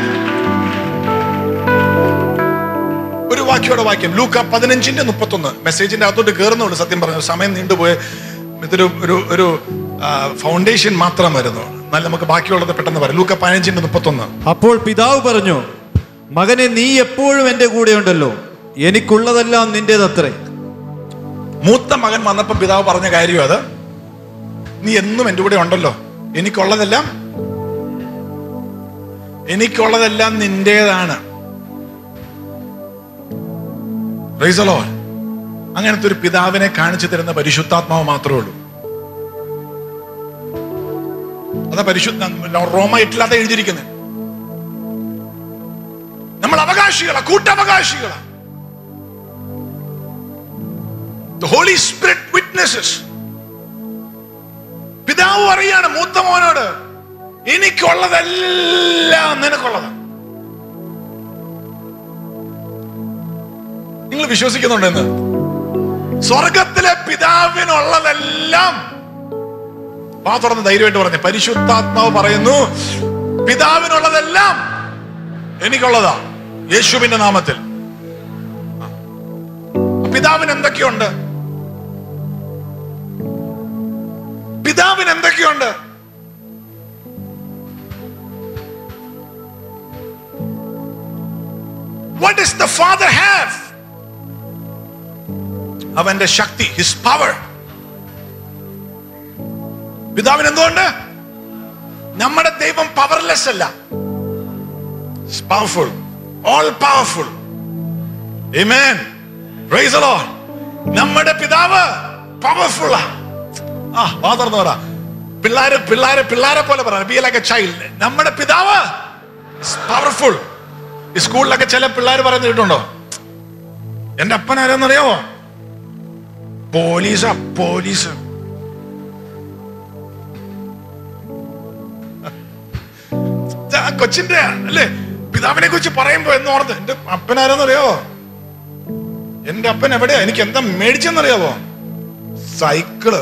ഒരു വാക്യോടെ വാക്യം ലൂക്ക പതിനഞ്ചിന്റെ മുപ്പത്തൊന്ന് മെസ്സേജിന്റെ അകത്തോട്ട് കയറുന്നുള്ളൂ സത്യം പറഞ്ഞു സമയം നീണ്ടുപോയ ഇതൊരു ഒരു ഒരു ഫൗണ്ടേഷൻ മാത്രം വരുന്നു എന്നാൽ നമുക്ക് ബാക്കിയുള്ളത് പെട്ടെന്ന് പറയാം ലൂക്ക പതിനഞ്ചിന്റെ മുപ്പത്തൊന്ന് അപ്പോൾ പിതാവ് പറഞ്ഞു മകനെ നീ എപ്പോഴും എൻ്റെ കൂടെ ഉണ്ടല്ലോ എനിക്കുള്ളതെല്ലാം നിന്റേതത്രേ മൂത്ത മകൻ വന്നപ്പോ പിതാവ് പറഞ്ഞ കാര്യം അത് നീ എന്നും എൻ്റെ കൂടെ ഉണ്ടല്ലോ എനിക്കുള്ളതെല്ലാം എനിക്കുള്ളതെല്ലാം നിന്റേതാണ് Praise the Lord. അങ്ങനത്തെ ഒരു പിതാവിനെ കാണിച്ചു തരുന്ന പരിശുദ്ധാത്മാവ് മാത്രമേ ഉള്ളൂ അതാ പരിശുദ്ധ റോമ എട്ടിലാത്ത എഴുതിയിരിക്കുന്നത് നമ്മൾ അവകാശികളാ കൂട്ടവകാശികളാ The Holy Spirit witnesses. പിതാവ് പറയാണ് മൂത്ത മോനോട് എനിക്കുള്ളതെല്ലാം നിനക്കുള്ളതാണ് നിങ്ങൾ വിശ്വസിക്കുന്നുണ്ടെന്ന് സ്വർഗത്തിലെ പിതാവിനുള്ളതെല്ലാം വാ തുറന്ന് ധൈര്യമായിട്ട് പറഞ്ഞു പരിശുദ്ധാത്മാവ് പറയുന്നു പിതാവിനുള്ളതെല്ലാം എനിക്കുള്ളതാ യേശുവിന്റെ നാമത്തിൽ ആ. പിതാവിന് എന്തൊക്കെയുണ്ട് പിതാവിന് എന്തൊക്കെയുണ്ട് What does the Father have? അവന്റെ ശക്തി ഹിസ് പവർ പിതാവിന് എന്തുകൊണ്ട് നമ്മുടെ ദൈവം പവർലെസ് അല്ല powerful all powerful Amen. Praise the Lord. നമ്മുടെ പിതാവ് പവർഫുൾ ആ വാ തുറന്നു പറ പിള്ളാര് പിള്ളാരെ പിള്ളാരെ പോലെ പറ ബി ലൈക്ക് എ ചൈൽഡ് നമ്മുടെ പിതാവ് പവർഫുൾ ഈ സ്കൂളിലൊക്കെ ചില പിള്ളേർ പറയുന്നത് കേട്ടുണ്ടോ എന്റെ അപ്പൻ ആരാന്നറിയാമോ പോലീസാ പോലീസ് ഇത് ആ കൊച്ചിന്റെ അല്ലേ പിതാവിനെ കുറിച്ച് പറയുമ്പോ എന്ന് ഓർത്ത് എന്റെ അപ്പൻ ആരാന്നറിയാവോ എന്റെ അപ്പൻ എവിടെയാ എനിക്ക് എന്താ മേടിച്ചെന്നറിയാവോ സൈക്കിള്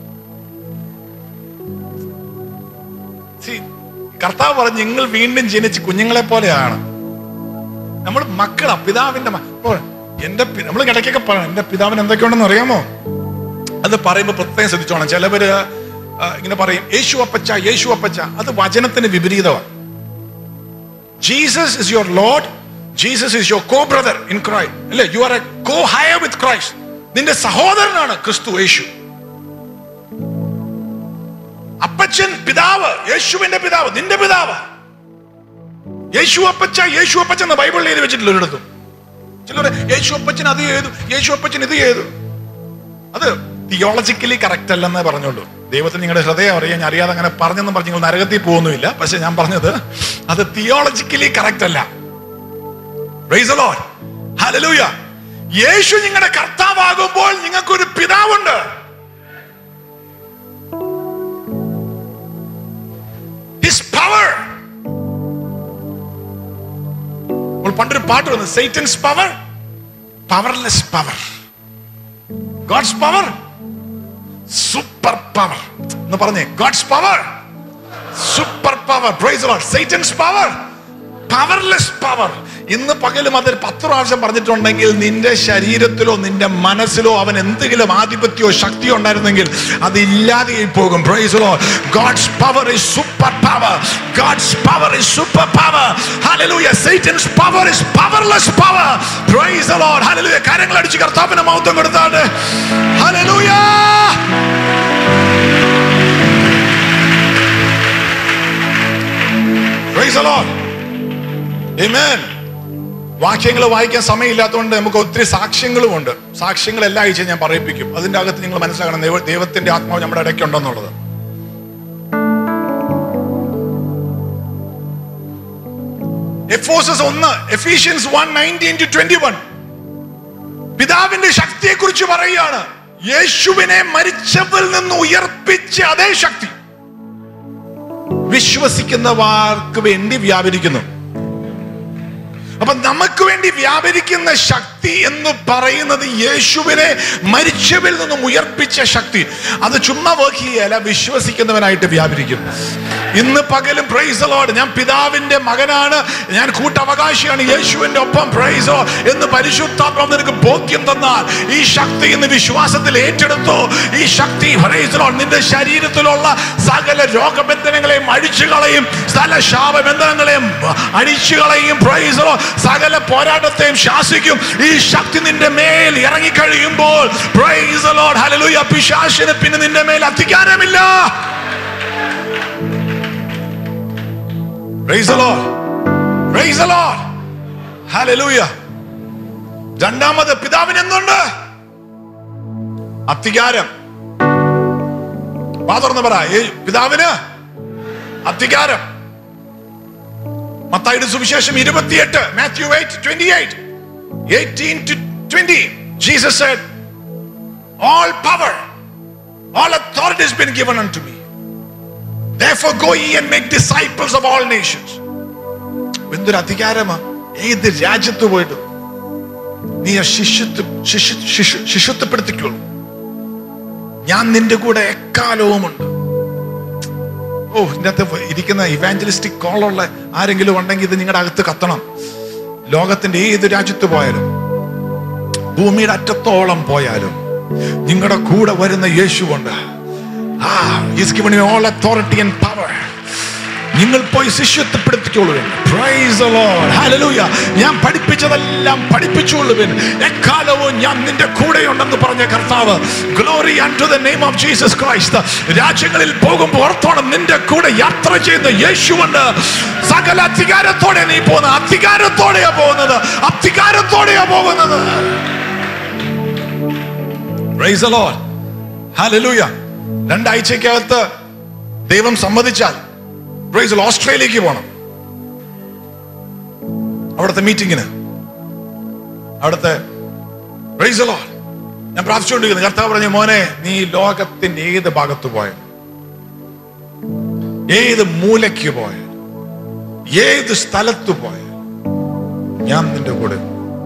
See, കർത്താവ് പറഞ്ഞു നിങ്ങൾ വീണ്ടും ജനിച്ച് കുഞ്ഞുങ്ങളെ പോലെയാണ് നമ്മൾ മക്കളാ പിതാവിന്റെ മ- ഇപ്പോൾ എന്റെ നമ്മൾ ഇടയ്ക്കൊക്കെ പറയണം എന്റെ പിതാവിന് എന്തൊക്കെയുണ്ടെന്ന് അറിയാമോ അത് പറയുമ്പോൾ പ്രത്യേകം ശ്രദ്ധിച്ചോണം ചിലവര് ആ, ഇങ്ങനെ പറയും യേശു അപ്പച്ച യേശു അപ്പച്ച അത് വചനത്തിന് വിപരീതമാണ് Jesus is your Lord Jesus is your co brother in Christ അല്ലേ you are a co heir with Christ നിന്റെ സഹോദരനാണ് ക്രിസ്തു യേശു അപ്പച്ചൻ പിതാവ് യേശുവിന്റെ പിതാവ് നിന്റെ പിതാവ് യേശു അപ്പച്ച യേശു അപ്പച്ച എന്ന് ബൈബിളിൽ എഴുതി വെച്ചിട്ടില്ല ഒരിടത്തും ചിലർ യേശു അപ്പച്ചൻ അത് ചെയ്തു യേശു അപ്പച്ചൻ ഇത് ചെയ്തു അത് തിയോളജിക്കലി കറക്റ്റ് അല്ലെന്നേ പറഞ്ഞുള്ളൂ ദൈവത്തിന് നിങ്ങളുടെ ഹൃദയം അറിയാൻ ഞാൻ അറിയാതെ അങ്ങനെ പറഞ്ഞെന്നും പറഞ്ഞ് നിങ്ങൾ നരകത്തിൽ പോകുന്നുമില്ല പക്ഷെ ഞാൻ പറഞ്ഞത് അത് തിയോളജിക്കലി കറക്റ്റ് അല്ല Praise the Lord. Hallelujah. യേശു നിങ്ങളുടെ കർത്താവാകുമ്പോൾ നിങ്ങൾക്കൊരു പിതാവുണ്ട് ഹിസ് പവർ പണ്ടൊരു പാട്ട് വന്നു Satan's power powerless power God's power super power എന്ന് പറഞ്ഞേ God's power super power praise Lord Satan's power powerless power ഇന്ന് പകലും അതൊരു പത്ത് പ്രാവശ്യം പറഞ്ഞിട്ടുണ്ടെങ്കിൽ നിന്റെ ശരീരത്തിലോ നിന്റെ മനസ്സിലോ അവൻ എന്തെങ്കിലും ആധിപത്യമോ ശക്തിയോ ഉണ്ടായിരുന്നെങ്കിൽ അത് ഇല്ലാതെയായി പോകും praise Lord God's power is super power God's power is super power hallelujah Satan's power is powerless power praise the Lord hallelujah കരങ്ങൾ അടിച്ച് കർത്താവിന് മഹത്വം കൊടുത്താണ്ട് hallelujah praise the Lord Amen. വാക്യങ്ങൾ വായിക്കാൻ സമയമില്ലാത്തതുകൊണ്ട് നമുക്ക് ഒത്തിരി സാക്ഷ്യങ്ങളുമുണ്ട് സാക്ഷ്യങ്ങൾ എല്ലാ ആഴ്ചയും ഞാൻ പറയിപ്പിക്കും അതിന്റെ അകത്ത് നിങ്ങൾ മനസ്സിലാക്കണം ദൈവ ദൈവത്തിന്റെ ആത്മാവ് നമ്മുടെ ഇടയ്ക്കുണ്ടെന്നുള്ളത് എഫോസസ് ഒന്ന് Ephesians one nineteen to twenty one പിതാവിന്റെ ശക്തിയെ കുറിച്ച് പറയുകയാണ് യേശുവിനെ മരിച്ചവരിൽ നിന്ന് ഉയർപ്പിച്ച അതേ ശക്തി വിശ്വസിക്കുന്നവർക്ക് വേണ്ടി വ്യാപരിക്കുന്നു അപ്പൊ നമുക്ക് വേണ്ടി വ്യാപരിക്കുന്ന ശക്തി എന്ന് പറയുന്നത് യേശുവിനെ മരിച്ചവരിൽ നിന്നും ഉയർപ്പിച്ച ശക്തി അത് ചുമ്മാ വർക്ക് ചെയ്യല വിശ്വസിക്കുന്നവനായിട്ട് വ്യാപരിക്കും ഇന്ന് പകലും പ്രൈസ് ലോഡ് ഞാൻ പിതാവിന്റെ മകനാണ് ഞാൻ കൂട്ടവകാശിയാണ് യേശുവിന്റെ ഒപ്പം പ്രൈസോ എന്ന് പരിശുദ്ധാത്മാവ് നിനക്ക് ബോധ്യം തന്നാൽ ഈ ശക്തി ഇന്ന് വിശ്വാസത്തിൽ ഏറ്റെടുത്തോ ഈ ശക്തി പ്രൈസ് ലോഡ് നിന്റെ ശരീരത്തിലുള്ള സകല രോഗബന്ധനങ്ങളെയും അഴിച്ചു കളയും സ്ഥല ശാപബന്ധനങ്ങളെയും അഴിച്ചു കളയും പ്രൈസ് ലോഡ് സകല പോരാട്ടത്തെയും ശാസിക്കും ഈ ശക്തി നിന്റെ മേൽ ഇറങ്ങി കഴിയുമ്പോൾ പ്രൈസ് ലോഡ് ഹല്ലേലൂയ പിശാചിന് പിന്നെ നിന്റെ മേൽ അധികാരമില്ല praise Lord praise Lord hallelujah രണ്ടാമത് പിതാവിന് എന്തുണ്ട് അധികാരം വാ തുറന്ന് പറ ഏ, പിതാവിന് അധികാരം മത്തായിയുടെ സുവിശേഷം ഇരുപത്തിയെട്ട് Matthew eight twenty eight eighteen to twenty Jesus said all power all authority has been given unto me therefore go ye and make disciples of all nations എന്തൊരു അധികാരമാ ഏത് രാജ്യത്ത് പോയിട്ട് നീ ആ ശിഷ്യത്വ ശിശു ശിശു ശിശുത്വപ്പെടുത്തിക്കോളൂ ഞാൻ നിന്റെ കൂടെ എക്കാലവുമുണ്ട് ഓ ഇതിനകത്ത് ഇരിക്കുന്ന ഇവാഞ്ചലിസ്റ്റിക് കോളുള്ള ആരെങ്കിലും ഉണ്ടെങ്കിൽ ഇത് നിങ്ങളുടെ അകത്ത് കത്തണം ലോകത്തിന്റെ ഏത് രാജ്യത്ത് പോയാലും ഭൂമിയുടെ അറ്റത്തോളം പോയാലും നിങ്ങളുടെ കൂടെ വരുന്ന യേശുവുണ്ട് ആ is given you all authority and power നിങ്ങൾ പോയി ശിഷ്യത്വപ്പെടുത്തിക്കൊള്ളുവിൻ Praise the Lord. Hallelujah. ഞാൻ പഠിപ്പിച്ചതെല്ലാം പഠിപ്പിച്ചുകൊള്ളുവിൻ എക്കാലവും ഞാൻ നിന്റെ കൂടെയുണ്ടെന്ന് പറഞ്ഞ കർത്താവ് glory to the name of Jesus Christ രാജ്യങ്ങളിൽ പോകുമ്പോൾ ഓർത്തോണം നിന്റെ കൂടെ യാത്ര ചെയ്യുന്ന യേശുവുണ്ട് സകല അധികാരത്തോടെ നീ പോകുന്നത് അധികാരത്തോടെയാ പോകുന്നത് അധികാരത്തോടെയാ പോകുന്നത് Praise the Lord. Hallelujah. രണ്ടാഴ്ചക്കകത്ത് ദൈവം സമ്മതിച്ചാൽ പ്രൈസ് the Lord, ഓസ്ട്രേലിയക്ക് പോകണം അവിടുത്തെ മീറ്റിങ്ങിന് അവിടുത്തെ പ്രൈസ് the Lord. ഞാൻ പ്രാർത്ഥിച്ചുകൊണ്ടിരിക്കുന്നു കർത്താവ് പറഞ്ഞു മോനെ നീ ലോകത്തിന്റെ ഏത് ഭാഗത്ത് പോയ ഏത് മൂലയ്ക്ക് പോയ ഏത് സ്ഥലത്ത് പോയ ഞാൻ നിന്റെ കൂടെ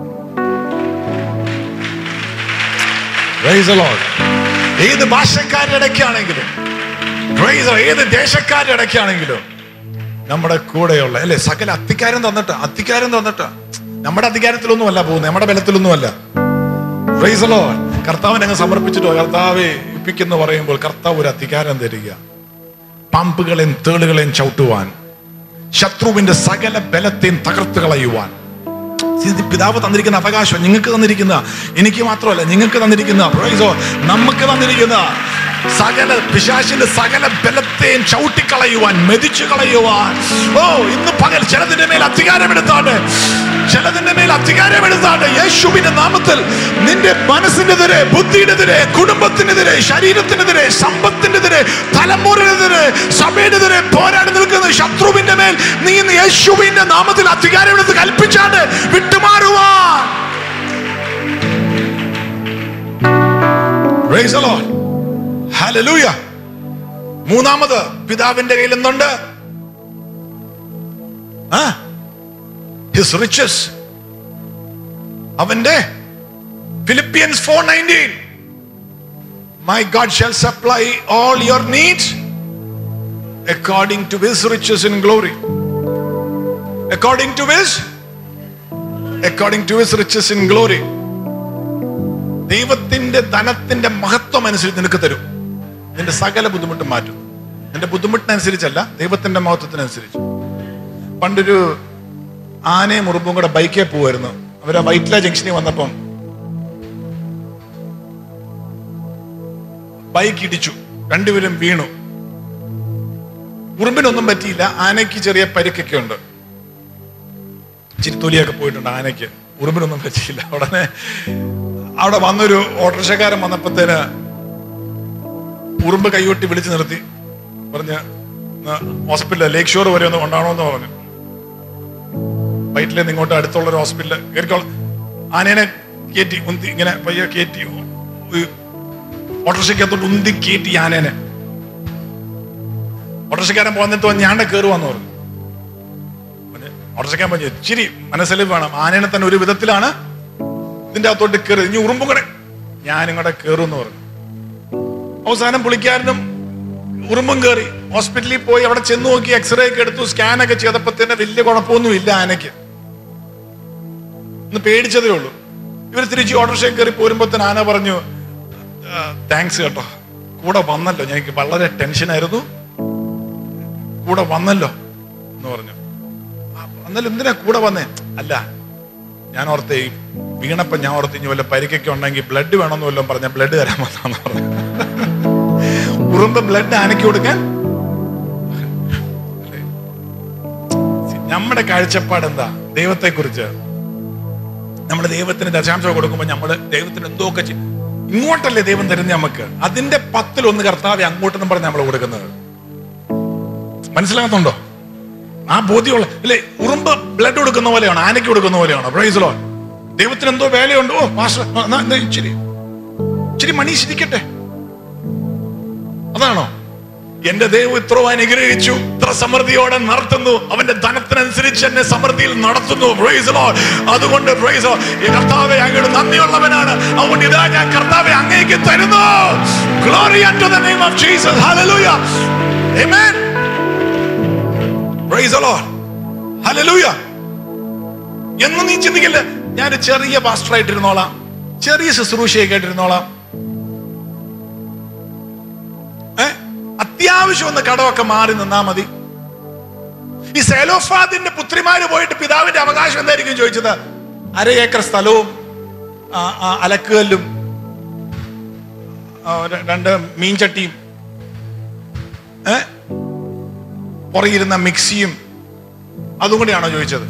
Praise the Lord. ഏത് ഭാഷക്കാരുടെ ഇടയ്ക്കാണെങ്കിലും Praise the Lord. ഏത് ദേശക്കാരുടെ ഇടയ്ക്കാണെങ്കിലും നമ്മുടെ കൂടെയുള്ള അല്ലെ സകല അധികാരം തന്നിട്ട് അധികാരം തന്നിട്ട് നമ്മുടെ അധികാരത്തിലൊന്നും അല്ല പോകുന്നത് നമ്മുടെ ബലത്തിലൊന്നും അല്ല Praise the Lord. കർത്താവിനെ അങ്ങ് സമർപ്പിച്ചിട്ടോ കർത്താവെ ഇപ്പിക്കെന്ന് പറയുമ്പോൾ കർത്താവ് ഒരു അധികാരം തരിക പാമ്പുകളെയും തേളുകളെയും ചവിട്ടുവാൻ ശത്രുവിന്റെ സകല ബലത്തെയും തകർത്ത് കളയുവാൻ ഇത് പിതാവ് തന്നിരിക്കുന്ന അവകാശം നിങ്ങൾക്ക് തന്നിരിക്കുന്ന എനിക്ക് മാത്രമല്ല നിങ്ങൾക്ക് തന്നിരിക്കുന്ന praise the Lord. നമുക്ക് തന്നിരിക്കുന്ന സകല പിശാശിന്റെ സകല ബലത്തെയും ചവിട്ടിക്കളയുവാൻ മെതിച്ചു കളയുവാൻ ഓ ഇന്ന് പകൽ ചിലതിന്റെ മേൽ അധികാരമെടുത്താണ്ട് ചിലതിന്റെ മേൽ അധികാരമെടുത്താണ്ട് യേശുവിന്റെ നാമത്തിൽ നിന്റെ മനസ്സിനെതിരെ ബുദ്ധിയുടെതിരെ കുടുംബത്തിനെതിരെ ശരീരത്തിനെതിരെ സമ്പത്തിനെതിരെ തലമുറനെതിരെ സഭയുടെതിരെ പോരാടി നിൽക്കുന്ന ശത്രുവിന്റെ മേൽ നീ ഇന്ന് യേശുവിന്റെ നാമത്തിൽ അധികാരമെടുത്ത് കൽപ്പിച്ചാണ്ട് വിട്ടുമാറുവാൻ Praise the Lord. Hallelujah. മൂന്നാമത് പിതാവിന്റെ കയ്യിൽ എന്തുണ്ട് ആ ഹിസ് റിച്ചസ് അവന്റെ Philippians four nineteen my God shall supply all your needs according to his riches in glory according to his according to his riches in glory ദൈവത്തിന്റെ ധനത്തിന്റെ മഹത്വം അനുസരിച്ച് നിനക്ക് തരും നിന്റെ സകല ബുദ്ധിമുട്ടും മാറ്റും നിന്റെ ബുദ്ധിമുട്ടിനനുസരിച്ചല്ല ദൈവത്തിന്റെ മഹത്വത്തിനനുസരിച്ച് പണ്ടൊരു ആനയും ഉറുമ്പും കൂടെ ബൈക്കേ പോവായിരുന്നു അവര് വൈറ്റ്ല ജംഗ്ഷനിൽ വന്നപ്പം ബൈക്ക് ഇടിച്ചു രണ്ടുപേരും വീണു ഉറുമ്പിനൊന്നും പറ്റിയില്ല ആനയ്ക്ക് ചെറിയ പരിക്കൊക്കെ ഉണ്ട് ചിരിത്തൊലിയൊക്കെ പോയിട്ടുണ്ട് ആനയ്ക്ക് ഉറുമ്പിനൊന്നും പറ്റിയില്ല ഉടനെ അവിടെ വന്നൊരു ഓട്ടോറിക്ഷക്കാരൻ വന്നപ്പോഴത്തേന് ഉറുമ്പ് കൈകൊട്ടി വിളിച്ചു നിർത്തി പറഞ്ഞ് ഹോസ്പിറ്റലിൽ ലേക്ക് ഷോർ വരെ ഒന്ന് കൊണ്ടാണോ എന്ന് പറഞ്ഞു വൈറ്റിൽ നിന്ന് ഇങ്ങോട്ട് അടുത്തുള്ള ഒരു ഹോസ്പിറ്റലിൽ കയറിക്കോളാം ആനേനെ കയറ്റി ഉന്തി ഇങ്ങനെ പയ്യെ കയറ്റി ഓട്ടോറിക്ഷക്കകത്തോട്ട് ഉന്തി കയറ്റി ആനേനെ ഓട്ടോറിക്ഷക്കാരൻ പോന്നിട്ട് വന്ന് ഞാണ്ടെ കയറുവാന്ന് പറഞ്ഞു പറഞ്ഞ് ഓട്ടോറിക്ഷക്കാരൻ പറഞ്ഞു ഇച്ചിരി മനസ്സിൽ വേണം ആനേനെ തന്നെ ഒരു വിധത്തിലാണ് ഇതിന്റെ അകത്തോട്ട് കയറി ഇനി ഉറുമ്പും കൂടെ ഞാനും കൂടെ കയറും എന്ന് പറഞ്ഞു അവസാനം പുള്ളിക്കാരനും ഉറുമ്പും കയറി ഹോസ്പിറ്റലിൽ പോയി അവിടെ ചെന്ന് നോക്കി എക്സ്റേ ഒക്കെ എടുത്തു സ്കാൻ ഒക്കെ ചെയ്തപ്പോ തന്നെ വലിയ കുഴപ്പമൊന്നും ഇല്ല ആനയ്ക്ക് ഒന്ന് പേടിച്ചതേ ഉള്ളൂ ഇവർ തിരിച്ച് ഓട്ടോറിക്ഷ കയറി പോരുമ്പോ തന്നെ ആന പറഞ്ഞു താങ്ക്സ് കേട്ടോ കൂടെ വന്നല്ലോ ഞങ്ങൾക്ക് വളരെ ടെൻഷനായിരുന്നു കൂടെ വന്നല്ലോ എന്ന് പറഞ്ഞു "ആ, എന്നാലും എന്തിനാ കൂടെ വന്നേ അല്ല ഞാൻ ഓർത്തെ ഈ വീണപ്പോ ഞാൻ ഓർത്ത് ഇനി വല്ല പരിക്കൊക്കെ ഉണ്ടെങ്കിൽ ബ്ലഡ് വേണമെന്ന് വല്ലതും പറഞ്ഞ ബ്ലഡ് തരാൻ വന്നാന്ന് പറഞ്ഞു ഉറുമ്പ് ബ്ലഡ് ആനയ്ക്ക് കൊടുക്കാൻ അല്ലേ? നമ്മുടെ കാഴ്ചപ്പാട് എന്താ ദൈവത്തെ കുറിച്ച് നമ്മുടെ ദൈവത്തിന് ദശാംശം കൊടുക്കുമ്പോൾ നമ്മൾ ദൈവത്തിന് എന്തോ ഒക്കെ ചെയ്യും ഇങ്ങോട്ടല്ലേ ദൈവം തരുന്നത് നമുക്ക് അതിന്റെ പത്തിൽ ഒന്ന് കർത്താവ് അങ്ങോട്ടെന്നും പറഞ്ഞ് നമ്മൾ കൊടുക്കുന്നത് മനസ്സിലാകുന്നുണ്ടോ ആ ബോധ്യമുള്ള അല്ലേ ഉറുമ്പ് ബ്ലഡ് കൊടുക്കുന്ന പോലെയാണ് ആനയ്ക്ക് കൊടുക്കുന്ന പോലെയാണ് പ്രൈസലോ ദൈവത്തിന് എന്തോ വേലയുണ്ടോ ഓ മാസ്റ്റർ ആ, എന്നാ, എന്നാ ഇച്ചിരി ഇച്ചിരി മണി ശരിക്കട്ടെ അതാണോ എന്റെ ദൈവം ഇത്ര അനുഗ്രഹിച്ചു ഇത്ര സമൃദ്ധിയോടെ നടത്തുന്നു അവന്റെ ധനത്തിനനുസരിച്ച് എന്നെ സമൃദ്ധിയിൽ നടത്തുന്നു Praise the Lord. അതുകൊണ്ട് praise the Lord. ഈ കർത്താവെ അങ്ങോട്ട് നന്ദിയുള്ളവനാണ് അതുകൊണ്ട് ഇതാ ഞാൻ കർത്താവെ അങ്ങേക്ക് തരുന്നു glory unto the name of Jesus hallelujah amen praise the Lord hallelujah എന്നും നീ ചിന്തിക്കില്ല ഞാൻ ചെറിയ പാസ്റ്ററായിട്ടിരുന്നോളാം ചെറിയ ശുശ്രൂഷയൊക്കെ ആയിട്ടിരുന്നോളാം ഏ? അത്യാവശ്യം ഒന്ന് കടമൊക്കെ മാറി നിന്നാ മതി ഈ സെലോഫാദിന്റെ പുത്രിമാര് പോയിട്ട് പിതാവിന്റെ അവകാശം എന്തായിരിക്കും ചോദിച്ചത് അര ഏക്കർ സ്ഥലവും ആ, ആ, അലക്കുകല്ലും ആ, ര- രണ്ട് മീൻചട്ടിയും ഏ പുറകിരുന്ന മിക്സിയും അതും കൂടിയാണോ ചോദിച്ചത്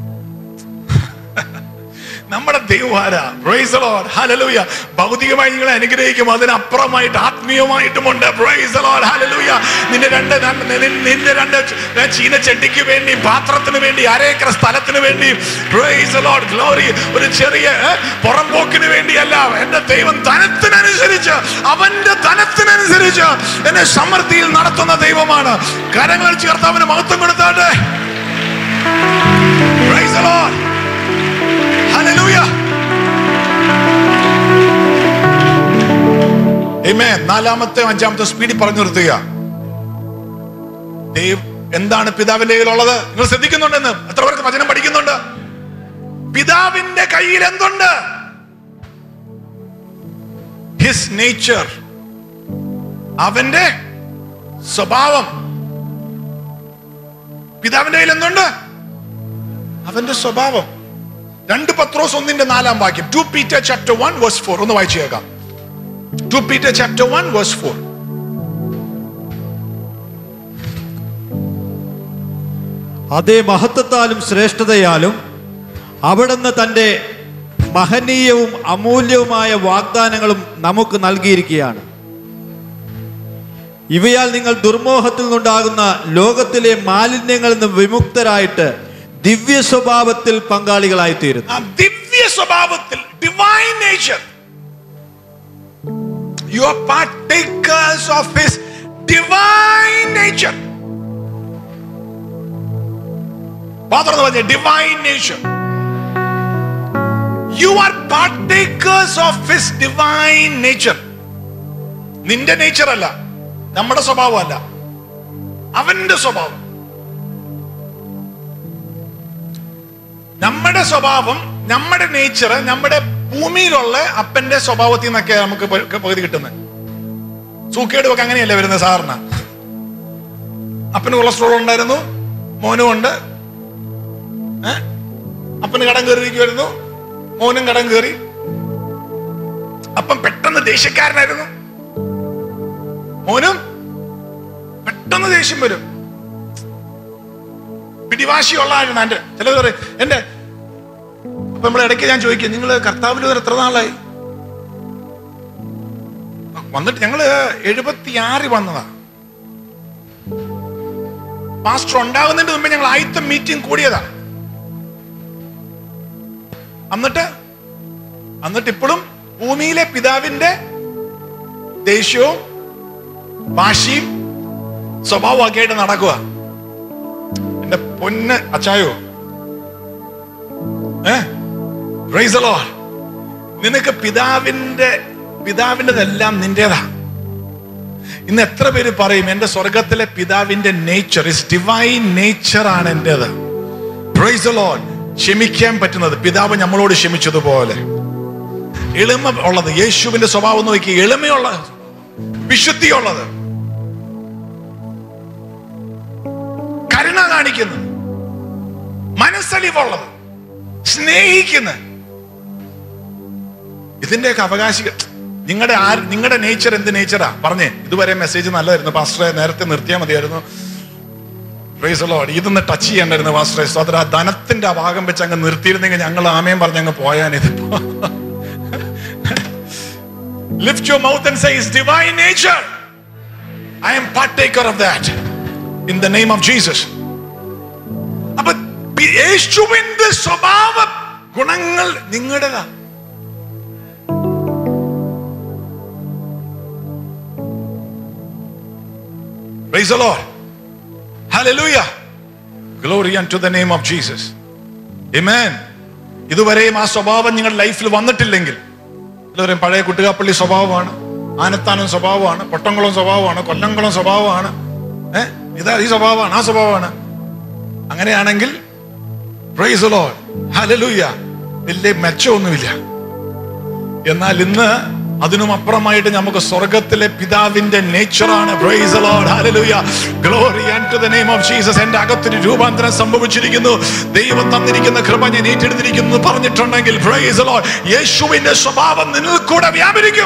നമ്മുടെ ദൈവമാരാ Praise the Lord. Hallelujah. ഭൗതികമായി നിങ്ങളെ അനുഗ്രഹിക്കും അതിനപ്പുറമായിട്ട് ആത്മീയമായിട്ടുമുണ്ട് Praise the Lord. Hallelujah. നിന്റെ രണ്ട് ന- നി- നിന്റെ രണ്ട് ച- ചീനച്ചട്ടിക്ക് വേണ്ടി പാത്രത്തിന് വേണ്ടി അരേക്കർ സ്ഥലത്തിന് വേണ്ടി Praise the Lord. Glory. ഒരു ചെറിയ ഏ, പുറംപോക്കിന് വേണ്ടിയല്ല എന്റെ ദൈവം ധനത്തിനനുസരിച്ച് അവന്റെ ധനത്തിനനുസരിച്ച് എന്നെ സമൃദ്ധിയിൽ നടത്തുന്ന ദൈവമാണ് കരങ്ങൾ ചേർത്തവന് മഹത്വം കൊടുത്താട്ടെ Praise the Lord. Hallelujah. Amen. നാലാമത്തെ അഞ്ചാമത്തെ സ്പീഡിൽ പറഞ്ഞു നിർത്തുക ദൈവ എന്താണ് പിതാവിന്റെ കയ്യിലുള്ളത് നിങ്ങൾ ശ്രദ്ധിക്കുന്നുണ്ടെന്ന് എത്ര പേർക്ക് വചനം പഠിക്കുന്നുണ്ട് പിതാവിന്റെ കയ്യിൽ എന്തുണ്ട് ഹിസ് നേച്ചർ അവന്റെ സ്വഭാവം പിതാവിന്റെ കയ്യിൽ എന്തുണ്ട് അവന്റെ സ്വഭാവം രണ്ട് പത്രോസ് ഒന്നിന്റെ നാലാം വാക്യം two Peter chapter one verse four ഒന്ന് വായിച്ചു കേൾക്കാം two Peter chapter one verse four അതേ മഹത്വത്താലും ശ്രേഷ്ഠതയാലും അവിടുന്ന് തൻ്റെ മഹനീയവും അമൂല്യവുമായ വാഗ്ദാനങ്ങളും നമുക്ക് നൽകിയിരിക്കുകയാണ് ഇവയാൽ നിങ്ങൾ ദുർമോഹത്തിൽ നിന്നുണ്ടാകുന്ന ലോകത്തിലെ മാലിന്യങ്ങളിൽ നിന്ന് വിമുക്തരായിട്ട് ദിവ്യ സ്വഭാവത്തിൽ പങ്കാളികളായിത്തീരുന്നു ആ ദിവ്യ സ്വഭാവത്തിൽ divine nature you are partakers of his divine nature മാത്രം പറഞ്ഞ divine nature you are partakers of his divine nature നിന്റെ നേച്ചർ അല്ല നമ്മുടെ സ്വഭാവമല്ല അവന്റെ സ്വഭാവം നമ്മുടെ സ്വഭാവം നമ്മുടെ നേച്ചർ നമ്മുടെ ഭൂമിയിലുള്ള അപ്പന്റെ സ്വഭാവത്തിൽ നിന്നൊക്കെ നമുക്ക് പ- പകുതി കിട്ടുന്നത് സൂക്കേടും ഒക്കെ അങ്ങനെയല്ലേ വരുന്നത് സാറിന് അപ്പന് കൊളസ്ട്രോൾ ഉണ്ടായിരുന്നു മോനും ഉണ്ട് ഏ? അപ്പന് കടം കയറിയിരിക്കുമായിരുന്നു മോനും കടം കയറി അപ്പം പെട്ടെന്ന് ദേഷ്യക്കാരനായിരുന്നു മോനും പെട്ടെന്ന് ദേഷ്യം വരും പിടിവാശിയുള്ള ആളാണ് എന്റെ ചിലത് പറയും എന്റെ അപ്പൊ നമ്മൾ ഇടയ്ക്ക് ഞാൻ ചോദിക്കും നിങ്ങൾ കർത്താവിൽ വരെ എത്ര നാളായി വന്നിട്ട് ഞങ്ങള് എഴുപത്തിയാറിൽ വന്നതാ പാസ്റ്റർ ഉണ്ടാകുന്നതിന് മുമ്പ് ഞങ്ങൾ ആദ്യത്തെ മീറ്റിംഗ് കൂടിയതാ എന്നിട്ട് എന്നിട്ട് ഇപ്പോഴും ഭൂമിയിലെ പിതാവിന്റെ ദേഷ്യവും വാശിയും സ്വഭാവമൊക്കെ ആയിട്ട് നടക്കുക എന്റെ പൊന്ന് അച്ചായോ ഏ Praise the Lord. നിനക്ക് പിതാവിന്റെ പിതാവിൻ്റെതെല്ലാം നിന്റേതാ ഇന്ന് എത്ര പേര് പറയും എന്റെ സ്വർഗത്തിലെ പിതാവിന്റെ നേച്ചർ ഇസ് ഡിവൈൻ നേച്ചർ ആണ് എന്റേത് Praise the Lord. ക്ഷമിക്കാൻ പറ്റുന്നത് പിതാവ് നമ്മളോട് ക്ഷമിച്ചതുപോലെ എളിമ ഉള്ളത് യേശുവിന്റെ സ്വഭാവം നോക്കി എളിമയുള്ള വിശുദ്ധിയുള്ളത് കരുണ കാണിക്കുന്നത് മനസ്സലിവുള്ളത് സ്നേഹിക്കുന്നത് ഇതിന്റെയൊക്കെ അവകാശികൾ നിങ്ങളുടെ ആ നിങ്ങളുടെ നേച്ചർ എന്ത് നേച്ചറാ പറഞ്ഞേ ഇതുവരെ മെസ്സേജ് നല്ലതായിരുന്നു പാസ്റ്ററെ നേരത്തെ നിർത്തിയാൽ മതിയായിരുന്നു പ്രൈസ് ലോഡ് ഇതൊന്ന് ടച്ച് ചെയ്യണ്ടായിരുന്നു പാസ്റ്ററെ സോദര ആ ധനത്തിന്റെ ആ ഭാഗം വെച്ച് അങ്ങ് നിർത്തിയിരുന്നെങ്കിൽ ഞങ്ങൾ ആമയം പറഞ്ഞ് അങ്ങ് പോയാൻ ഇതിപ്പോ Lift your mouth and say, It's divine nature. I am partaker of that. In the name of Jesus. അപ്പൊ പി- യേശുവിന്റെ സ്വഭാവ ഗുണങ്ങൾ നിങ്ങളുടേതാ Praise the Lord. Hallelujah. Glory unto the name of Jesus. Amen. ഇതുവരെയും ആ സ്വഭാവം നിങ്ങളുടെ ലൈഫിൽ വന്നിട്ടില്ലെങ്കിൽ എല്ലാവരും പഴയ കുട്ടുകാപ്പള്ളി സ്വഭാവമാണ് ആനത്താനം സ്വഭാവമാണ് പൊട്ടംകുളം സ്വഭാവമാണ് കൊല്ലംകുളം സ്വഭാവമാണ് ഏഹ് ഇതാ ഈ സ്വഭാവമാണ് ആ സ്വഭാവമാണ് അങ്ങനെയാണെങ്കിൽ പ്രൈസ് ലോഡ് ഹലലൂയ വലിയ മെച്ചമൊന്നുമില്ല എന്നാൽ ഇന്ന് അതിനും അപ്പുറമായിട്ട് നമുക്ക് സ്വർഗത്തിലെ പിതാവിന്റെ നേച്ചറാണ് praise Lord hallelujah glory to the name of Jesus എന്റെ അകത്തൊരു രൂപാന്തരം സംഭവിച്ചിരിക്കുന്നു ദൈവം തന്നിരിക്കുന്ന കൃപ ഞാൻ ഏറ്റെടുത്തിരിക്കുന്നു എന്ന് പറഞ്ഞിട്ടുണ്ടെങ്കിൽ പ്രൈസ് ലോർഡ് യേശുവിന്റെ സ്വഭാവം നിന്നിൽ കൂടെ വ്യാപരിക്കും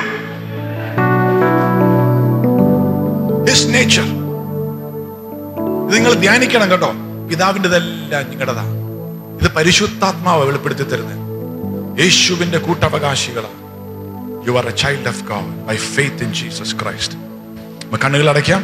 ഹിസ് നേച്ചർ ഇത് നിങ്ങൾ ധ്യാനിക്കണം കേട്ടോ പിതാവിൻ്റെതെല്ലാം നിങ്ങളുടേതാ ഇത് പരിശുദ്ധാത്മാവ് വെളിപ്പെടുത്തി തരുന്നത് യേശുവിന്റെ കൂട്ടവകാശികളാണ് you are a child of God by faith in Jesus Christ അപ്പൊ കണ്ണുകൾ അടയ്ക്കാം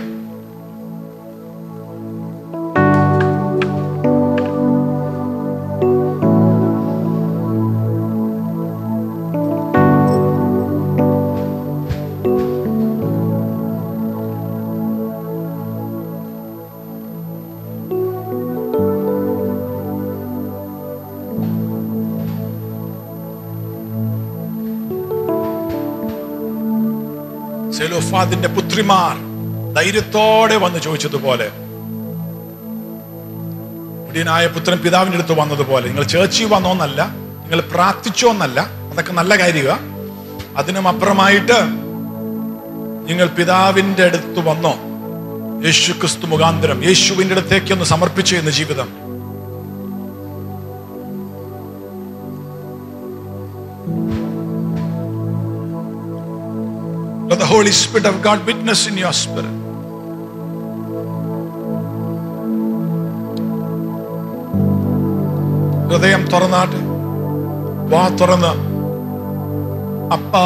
സെലോഫാദിന്റെ പുത്രിമാർ ധൈര്യത്തോടെ വന്ന് ചോദിച്ചതുപോലെ മുടിയനായ പുത്രൻ പിതാവിന്റെ അടുത്ത് വന്നതുപോലെ നിങ്ങൾ ചേർച്ചിൽ വന്നോന്നല്ല നിങ്ങൾ പ്രാർത്ഥിച്ചോന്നല്ല അതൊക്കെ നല്ല കാര്യമാണ് അതിനും അപ്പുറമായിട്ട് നിങ്ങൾ പിതാവിന്റെ അടുത്ത് വന്നോ യേശു ക്രിസ്തു മുഖാന്തരം യേശുവിന്റെ അടുത്തേക്ക് ഒന്ന് സമർപ്പിച്ചു എന്ന ജീവിതം Let the Holy Spirit of God witness in your spirit. ഹൃദയം തുറന്നാട്ടെ വാ തുറന്ന് അപ്പാ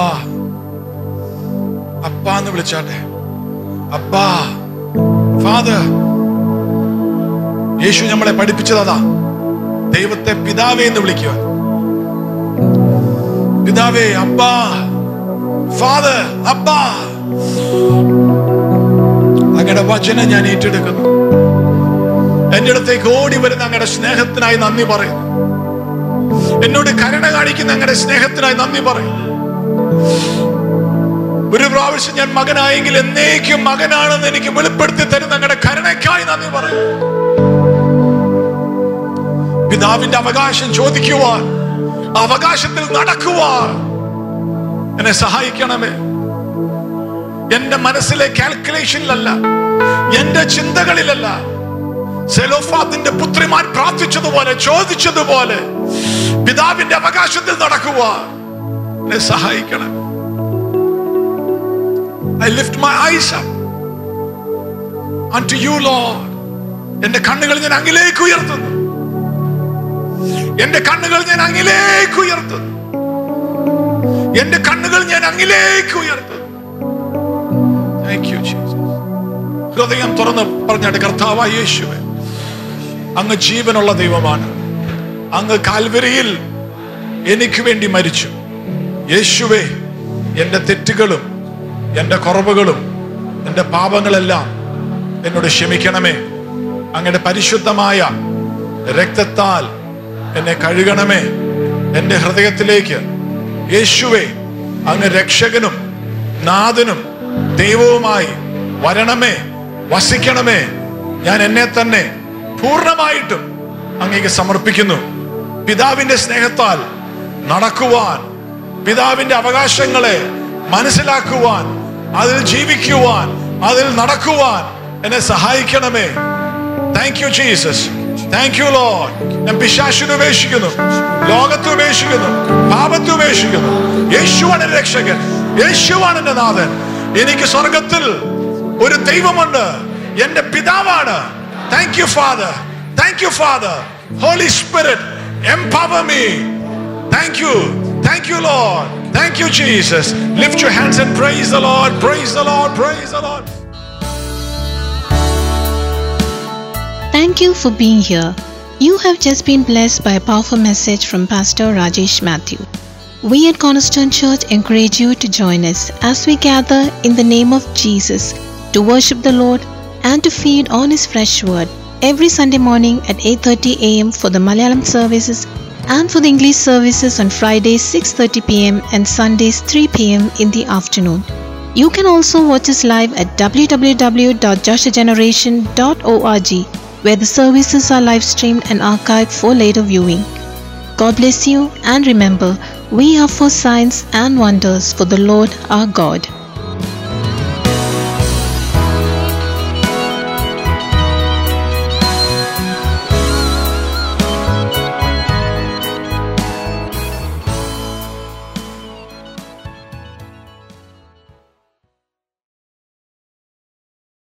അപ്പാ എന്ന് വിളിച്ചാട്ടെ അപ്പാ ഫാദർ യേശു നമ്മളെ പഠിപ്പിച്ചതാ ദൈവത്തെ പിതാവേ എന്ന് വിളിക്കുക പിതാവേ അപ്പാ ഫാദർ അപ്പാ അങ്ങയുടെ വചനം ഞാൻ ഏറ്റെടുക്കുന്നു എന്റെ അടുത്തേക്ക് ഓടി വരുന്ന അങ്ങയുടെ സ്നേഹത്തിനായി നന്ദി പറയുന്നു എന്നോട് കരുണ കാണിക്കുന്ന അങ്ങയുടെ സ്നേഹത്തിനായി നന്ദി പറയുന്നു ഒരു പ്രാവശ്യം ഞാൻ മകനായെങ്കിൽ എന്നേക്കും മകനാണെന്ന് എനിക്ക് വെളിപ്പെടുത്തി തരുന്ന അങ്ങയുടെ കരുണയ്ക്കായി നന്ദി പറയുന്നു പിതാവിന്റെ അവകാശം ചോദിക്കുവാൻ ആ അവകാശത്തിൽ നടക്കുവാൻ എന്നെ സഹായിക്കണമേ എന്റെ മനസ്സിലെ കാൽക്കുലേഷനിലല്ല എന്റെ ചിന്തകളിലല്ല സെലോഫാത്തിന്റെ പുത്രിമാർ പ്രാർത്ഥിച്ചതുപോലെ ചോദിച്ചതുപോലെ പിതാവിന്റെ അവകാശത്തിൽ നടക്കുക എന്നെ സഹായിക്കണം I lift my eyes up to you Lord എന്റെ കണ്ണുകൾ ഞാൻ അങ്ങിലേക്ക് ഉയർത്തുന്നു എന്റെ കണ്ണുകൾ ഞാൻ അങ്ങിലേക്ക് ഉയർത്തുന്നു എന്റെ കണ്ണുകൾ ഞാൻ അങ്ങിലേക്ക് ഉയർത്തുന്നു താങ്ക് യു ജീസസ് ഹൃദയം തുറന്ന് പറഞ്ഞാട്ട് കർത്താവായ യേശുവേ അങ്ങ് ജീവനുള്ള ദൈവമാണ് അങ്ങ് കാൽവരിയിൽ എനിക്ക് വേണ്ടി മരിച്ചു യേശുവേ എൻ്റെ തെറ്റുകളും എൻ്റെ കുറവുകളും എൻ്റെ പാപങ്ങളെല്ലാം എന്നോട് ക്ഷമിക്കണമേ അങ്ങയുടെ പരിശുദ്ധമായ രക്തത്താൽ എന്നെ കഴുകണമേ എൻ്റെ ഹൃദയത്തിലേക്ക് യേശുവേ അങ്ങ് രക്ഷകനും നാഥനും ദൈവവുമായി വരണമേ വസിക്കണമേ ഞാൻ എന്നെ തന്നെ പൂർണ്ണമായിട്ടും അങ്ങേക്ക് സമർപ്പിക്കുന്നു പിതാവിന്റെ സ്നേഹത്താൽ നടക്കുവാൻ പിതാവിന്റെ അവകാശങ്ങളെ മനസ്സിലാക്കുവാൻ അതിൽ ജീവിക്കുവാൻ അതിൽ നടക്കുവാൻ എന്നെ സഹായിക്കണമേ thank you Jesus thank you Lord ഞാൻ പിശാശിനെ ഉപേക്ഷിക്കുന്നു ലോകത്തെ ഉപേക്ഷിക്കുന്നു പാപത്തെ ഉപേക്ഷിക്കുന്നു യേശുവാണ് എന്റെ രക്ഷകൻ യേശുവാണ് എന്റെ നാഥൻ എനിക്ക് സ്വർഗത്തിൽ ഒരു ദൈവമുണ്ട് എന്റെ പിതാവാണ് thank you Father thank you Father Holy Spirit empower me thank you thank you Lord Thank you, Jesus. Lift your hands and praise the Lord. Praise the Lord. Praise the Lord. Thank you for being here. You have just been blessed by a powerful message from Pastor Rajesh Matthew. We at Cornerstone Church encourage you to join us as we gather in the name of Jesus to worship the Lord and to feed on his fresh word every Sunday morning at 8:30 a.m. for the Malayalam services and for the English services on Fridays 6:30 p.m. and Sundays 3 p.m. in the afternoon. You can also watch us live at www.joshageneration.org where the services are live streamed and archived for later viewing. God bless you and remember, we are for signs and wonders for the Lord our God.